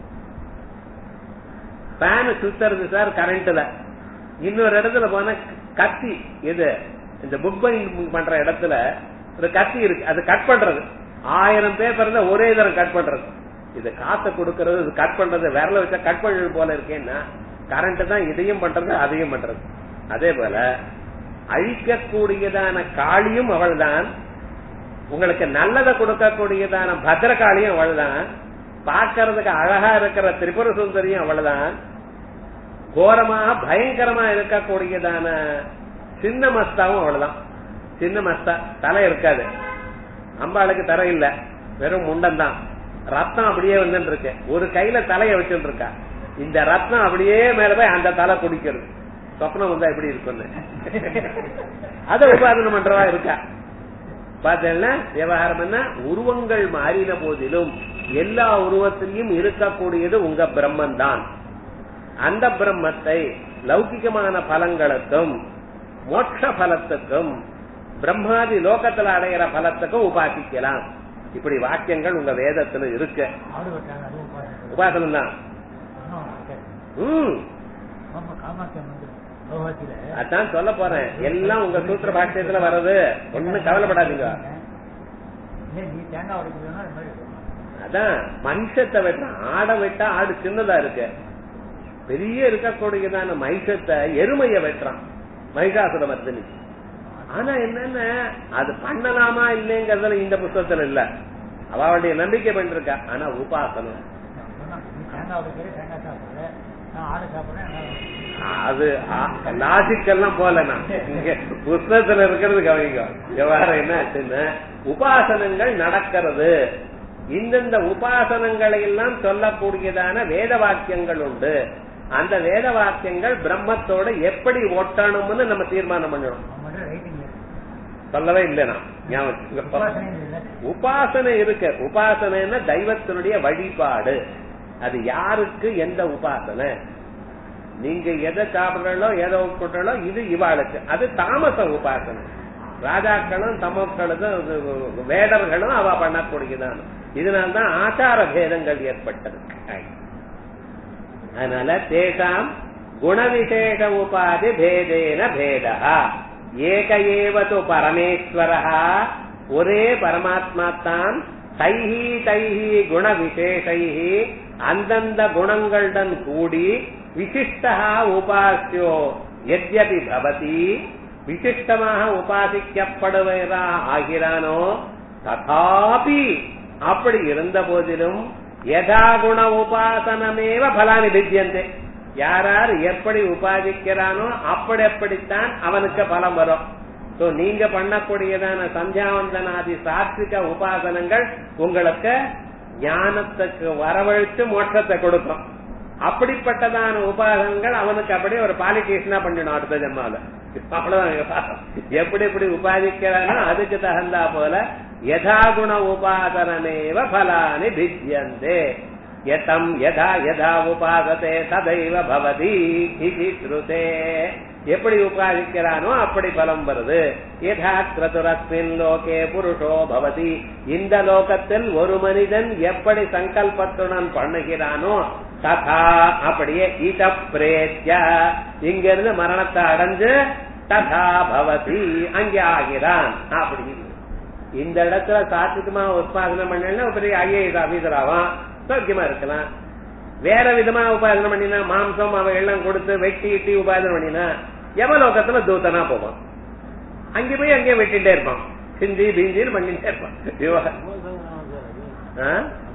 ஃபேன் சுத்துறது சார் கரண்ட்ல இன்னொரு இடத்துல போனா கத்தி இது இந்த புக் பைண்டிங் பண்ற இடத்துல ஒரு கத்தி இருக்கு அது கட் பண்றது ஆயிரம் பேப்பர் இருந்தா ஒரே தரம் கட் பண்றது இது காத்த கொடுக்கறது இது கட் பண்றது விரல வச்சா கட் பண்றது போல இருக்கேன்னா கரண்ட் தான் இதையும் பண்றது அதையும் பண்றது அதே போல அழிக்கக்கூடியதான காளியும் அவள்தான் உங்களுக்கு நல்லதை கொடுக்கக்கூடியதான பத்ரகாளியும் அவள்தான் பார்க்கறதுக்கு அழகா இருக்கிற திரிபுர சுந்தரியும் அவள்தான் கோரமாக பயங்கரமா இருக்கக்கூடியதான சின்ன மஸ்தாவும் அவ்வளவுதான் சின்ன மஸ்தா தலை இருக்காது அம்பாளுக்கு தலை இல்ல வெறும் முண்டம் தான் ரத்தம் அப்படியே வந்துட்டு இருக்கு ஒரு கையில தலைய வச்சுட்டு இருக்கா இந்த ரத்னம் அப்படியே மேல போய் அந்த தலை குடிக்கிறது சொப்னம் வந்தா எப்படி இருக்கும்னு அத உபாதனம் பண்றவா இருக்கா பார்த்தீங்கன்னா விவகாரம்னா உருவங்கள் மாறின போதிலும் எல்லா உருவத்திலையும் இருக்கக்கூடியது உங்க பிரம்மன் தான் அந்த பிரம்மத்தை லௌகிகமான பலங்களுக்கும் மோட்ச பலத்துக்கும் பிரம்மாதி லோகத்துல அடையிற பலத்துக்கும் உபாசிக்கலாம் இப்படி வாக்கியங்கள் உங்க வேதத்துல இருக்கு ஆடு வெட்டாங்க அதுவும் உபாசனை உபாசனம் தான் இன்னும் கேட்டேன். ம் ஆமா காமாட்சி வந்து கௌஹாத்தியில அதான் சொல்ல போறேன் எல்லாம் உங்க சூத்திர பாஷ்யத்துல வர்றது ஒண்ணும் கவலைப்படாதீங்க ஏன் நீ தேங்காய் உடைக்கிறதுனா இது மாதிரி சொல்லணும். அதான் மனுஷத்தை வெட்டான் ஆடை வெட்டா ஆடு சின்னதா இருக்கு பெரிய இருக்கக்கூடியதான மகிஷத்தை எருமைய வெட்டுறான் மகிஷாசுர மர்தினி ஆனா என்னன்னா அது பண்ணலாமா இல்லைங்கிறதுல இந்த புத்தகத்துல இல்ல அவளுடைய நம்பிக்கை பண்ணிருக்கா ஆனா உபாசனம் நான் சொன்னேன், நீ தேங்காய் உடைக்கிற தேங்காய் சாப்பிடுற நான் ஆடு சாப்பிடுறேன் நான் அது லாஜிக்கெல்லாம் போல நான் இங்க புஸ்தகத்துல இருக்கிறது கவனிங்க விவகாரம் என்ன ஆச்சுன்னா உபாசனங்கள் நடக்கிறது இந்தந்த உபாசனங்களை எல்லாம் சொல்லக்கூடியதான வேத வாக்கியங்கள் உண்டு அந்த வேத வாக்கியங்கள் பிரம்மத்தோட எப்படி ஒட்டணும்னு நம்ம தீர்மானம் பண்ணணும் அவங்கள்ட்ட ரைட்டிங் சொல்லவே இல்லை நான் ஞாபகம் வச்சுக்கோ. உபாசனை இல்லை உபாசனை இருக்கு உபாசனைன்னா தெய்வத்தினுடைய வழிபாடு அது யாருக்கு எந்த உபாசனை நீங்க எதை சாப்பிடுறோ எதை உட்கொள்றோ இது இவாளுக்கு அது தாமச உபாசனை ராஜாக்களும் தமக்களும் வேடர்களும் அவ பண்ணக்கூடியதான் இதனால்தான் ஆச்சார பேதங்கள் ஏற்பட்டது அதனால தேசாம் குணவிசேஷ உபாதி பேதேன பேதா ஏக ஏவது பரமேஸ்வர ஒரே பரமாத்மா தான் தைஹி தைஹி குண விசேஷைஹி அந்தந்த குணங்களுடன் கூடி விசிஷ்டா உபாசியோ எத்யபி பவதி விசிஷ்டமாக உபாசிக்கப்படுவதா ஆகிறானோ ததாபி அப்படி இருந்த போதிலும் யதா குண உபாசனமேவ பலானி வித்தியந்தே யாரார் எப்படி உபாதிக்கிறானோ அப்படி அப்படித்தான் அவனுக்கு பலம் வரும் சோ நீங்க பண்ணக்கூடியதான சந்தியாவந்தனாதி சாத்விக உபாசனங்கள் உங்களுக்கு ஞானத்துக்கு வரவழைச்சு மோட்சத்தை கொடுக்கும் அப்படிப்பட்டதான உபாசனங்கள் அவனுக்கு அப்படியே ஒரு பாலிகேஷனா பண்ணிடும் அடுத்த ஜென்மால அவ்வளவுதான் எப்படி எப்படி உபாதிக்கிறானோ அதுக்கு தகுந்தா போல யதாகுண உபாசனமேவ பலானி பிஜ்யந்தே யதம் யதா யதா உபாசத்தே ததைவ பவதி இது ஸ்ருதே எப்படி உபாதிக்கிறானோ அப்படி பலம் வருது யதா கிரதுரஸ்மின் லோகே புருஷோ பவதி இந்த லோகத்தில் ஒரு மனிதன் எப்படி சங்கல்பத்துடன் பண்ணுகிறானோ ததா அப்படியே இத பிரேத்ய இங்கிருந்து மரணத்தை அடைஞ்சு ததா பவதி அங்கே ஆகிறான் அப்படி இந்த இடத்துல சாத்விகமா உற்பாதனம் பண்ணா பெரிய ஐஏஎஸ் ஆபீசர் ஆவான் சௌக்கியமா இருக்கலாம் வேற விதமா உபாதனம் பண்ணினா மாம்சம் அவன் எல்லாம் கொடுத்து வெட்டி இட்டி உபாதனம் பண்ணினா யமலோகத்துல தூத்தனா போவான் அங்க போய் அங்கேயே வெட்டிட்டே இருப்பான் சிந்தி பீந்தின்னு பண்ணிட்டே இருப்பான் விவகாரம். ஆ?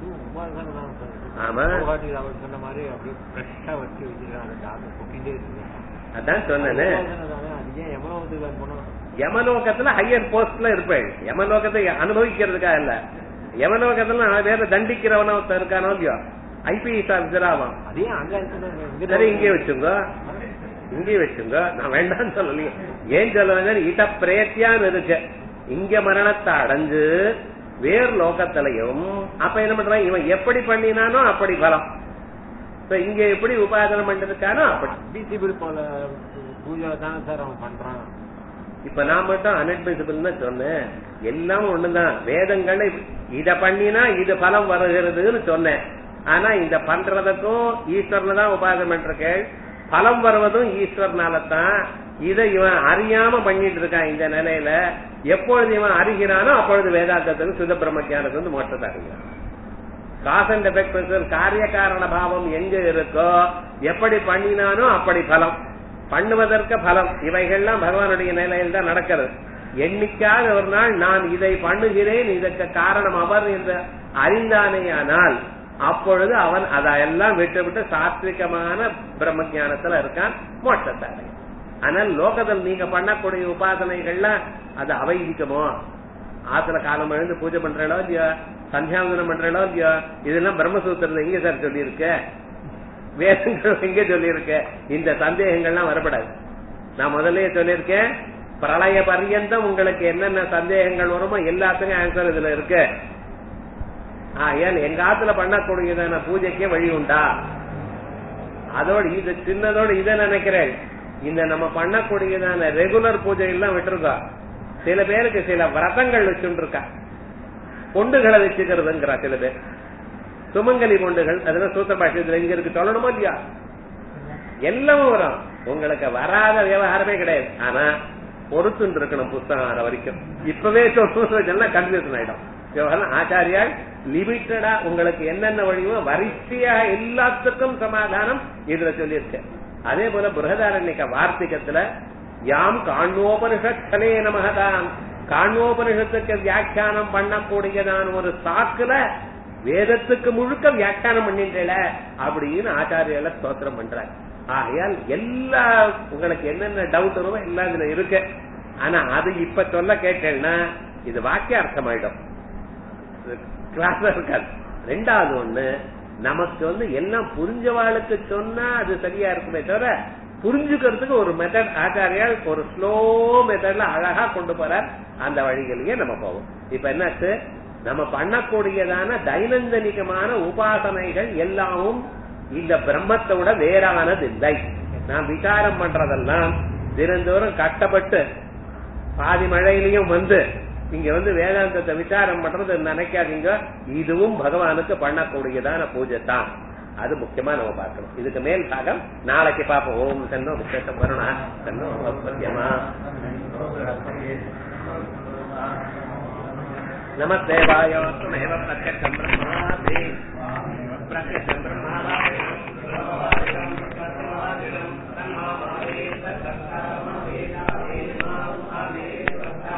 ஆமா அவர் சொன்ன மாதிரி அப்படியே ஃப்ரெஷ்ஷா வச்சு வச்சிருக்காங்க டாக்டர் கொட்டிட்டே இருக்கு அதான் சொன்னேன்னு அது ஏன் எவ்வளவு போனோம் யமலோகத்துல ஹையர் போஸ்ட்ல இருப்பேன் யமலோகத்தை அனுபவிக்கிறதுக்காக இல்ல யமலோகத்துல நாலு பேரை தண்டிக்கிறவன ஒருத்தன் இருக்கானோ இல்லையோ ஐபிஎஸ் ஆபீசர் ஆவான் அதே அங்க இருக்கு சரி இங்கே வச்சுங்க இங்கே வச்சுங்க நான் வேண்டாம்னு சொல்லலையே ஏன் சொல்லுவேன் இத பிரேத்தியான்னு இருக்கு இங்க மரணத்தை அடைஞ்சு வேறு லோகத்திலையும் அப்ப என்ன பண்றான் இவன் எப்படி பண்ணினானோ அப்படி பலம் இப்ப இங்க எப்படி உபாதனம் பண்ணிருக்கானோ அப்படி பிசிபிள் போல பூஜை தானே சார் அவன் பண்றான் இப்ப நான் மட்டும் அன்அட்மிசிபிள் சொன்னேன் எல்லாம் ஒண்ணுதான் வேதங்கள் இத பண்ணினா இது பலம் வருகிறதுன்னு சொன்னேன் ஆனா இந்த பண்றதுக்கும் ஈஸ்வரன் தான் உபாதம் பண்ணிருக்கேன் பலம் வருவதும் ஈஸ்வரனால தான் இதை இவன் அறியாம பண்ணிட்டு இருக்கான் இந்த நிலையில எப்பொழுது இவன் அறிகிறானோ அப்பொழுது வேதாந்தத்துக்கு சுத பிரம்மஜானத்துக்கு வந்து மோட்டத்தை அறிகிறான் காஸ் அண்ட் எஃபெக்ட் காரிய காரண பாவம் எங்க இருக்கோ எப்படி பண்ணினானோ அப்படி பலம் பண்ணுவதற்கு பலம் இவைகள்லாம் பகவானுடைய நிலையில் தான் நடக்கிறது என்னைக்காவது ஒரு நாள் நான் இதை பண்ணுகிறேன் இதற்கு காரணம் அவர் என்று அறிந்தானேயானால் அப்பொழுது அவன் அதையெல்லாம் விட்டு விட்டு சாத்விகமான பிரம்ம ஞானத்துல இருக்கான் மோட்சத்தை அடையும் ஆனால் லோகத்தில் நீங்க பண்ணக்கூடிய உபாசனைகள்லாம் அது அவைதிக்குமோ ஆத்துல காலம் எழுந்து பூஜை பண்றளோ இல்லையோ சந்தியாவந்தனம் பண்றளோ இல்லையோ இதெல்லாம் பிரம்மசூத்திரத்துல எங்க சார் சொல்லியிருக்க வேதங்கள் எங்க சொல்லியிருக்க இந்த சந்தேகங்கள்லாம் வரப்படாது நான் முதல்லயே சொல்லியிருக்கேன் பிரளய பர்யந்தம் உங்களுக்கு என்னென்ன சந்தேகங்கள் வருமோ எல்லாத்துக்கும் ஆன்சர் இதுல இருக்கு ஆகையால் எங்க ஆத்துல பண்ணக்கூடியதான பூஜைக்கு வழி உண்டா அதோட இது சின்னதோட இதை நினைக்கிறேன் இந்த நம்ம பண்ணக்கூடியதான ரெகுலர் பூஜை எல்லாம் விட்டுருக்கோம் சில பேருக்கு சில விரதங்கள் வச்சுருக்கா பொண்டுகளை வச்சுக்கிறதுங்கிறா சில பேர் சுமங்கலி பொண்டுகள் அதெல்லாம் சூத்திர பாஷ்யத்துல இங்க இருக்கு சொல்லணுமா இல்லையா எல்லாம் வரும் உங்களுக்கு வராத விவகாரமே கிடையாது ஆனா பொறுத்துன்னு இருக்கணும் புஸ்தகம் வர வரைக்கும் இப்பவே சொல்லுன்னா கன்ஃபியூஷன் ஆயிடும் விவகாரம் ஆச்சாரியால் லிமிட்டடா உங்களுக்கு என்னென்ன வழியோ வரிசையா எல்லாத்துக்கும் சமாதானம் இதுல சொல்லியிருக்கு அதே போல புரகதாரண்யக்க வார்த்திகத்துல யாம் காண்வோபனிஷத்தலே நமகதான் காண்வோபனிஷத்துக்கு வியாக்கியானம் பண்ணக்கூடியதான ஒரு சாக்குல வேதத்துக்கு முழுக்க வியாக்கியானம் பண்ணிட்டேல அப்படின்னு ஆச்சாரியால ஸ்தோத்திரம் பண்றாரு ஆகையால் எல்லா உங்களுக்கு என்னென்ன டவுட் வருமோ எல்லாம் இதுல இருக்கு ஆனா அது இப்ப சொல்ல கேட்டேன்னா இது வாக்கிய அர்த்தமாயிடும் கிளாஸ் இருக்காது ரெண்டாவது ஒண்ணு நமக்கு வந்து எல்லாம் புரிஞ்சவாளுக்கு சொன்னா அது சரியா இருக்குமே தவிர புரிஞ்சுக்கிறதுக்கு ஒரு மெத்தட் ஆச்சாரியால் ஒரு ஸ்லோ மெத்தட்ல அழகா கொண்டு போறார் அந்த வழிகளையே நம்ம போவோம் இப்ப என்னாச்சு நம்ம பண்ணக்கூடியதான தைனந்தனிகமான உபாசனைகள் எல்லாமும் இந்த பிரம்மத்தோட வேறானது இல்லை நான் விசாரம் பண்றதெல்லாம் தினந்தோறும் கஷ்டப்பட்டு பாதி மழையிலையும் வந்து இங்க வந்து வேதாந்தத்தை விசாரம் பண்றது நினைக்காதீங்க இதுவும் பகவானுக்கு பண்ணக்கூடியதான பூஜை தான் அது முக்கியமா நம்ம பார்க்கணும் இதுக்கு மேல் பாகம் நாளைக்கு பார்ப்போம் ஓம் தன்னோ விசேஷம் வருணா தன்னோ சத்தியமா நமஸ்தேவாய பிரத்யக்ஷம் பிரம்மாதி பிரத்யக்ஷம் பிரம்மாவா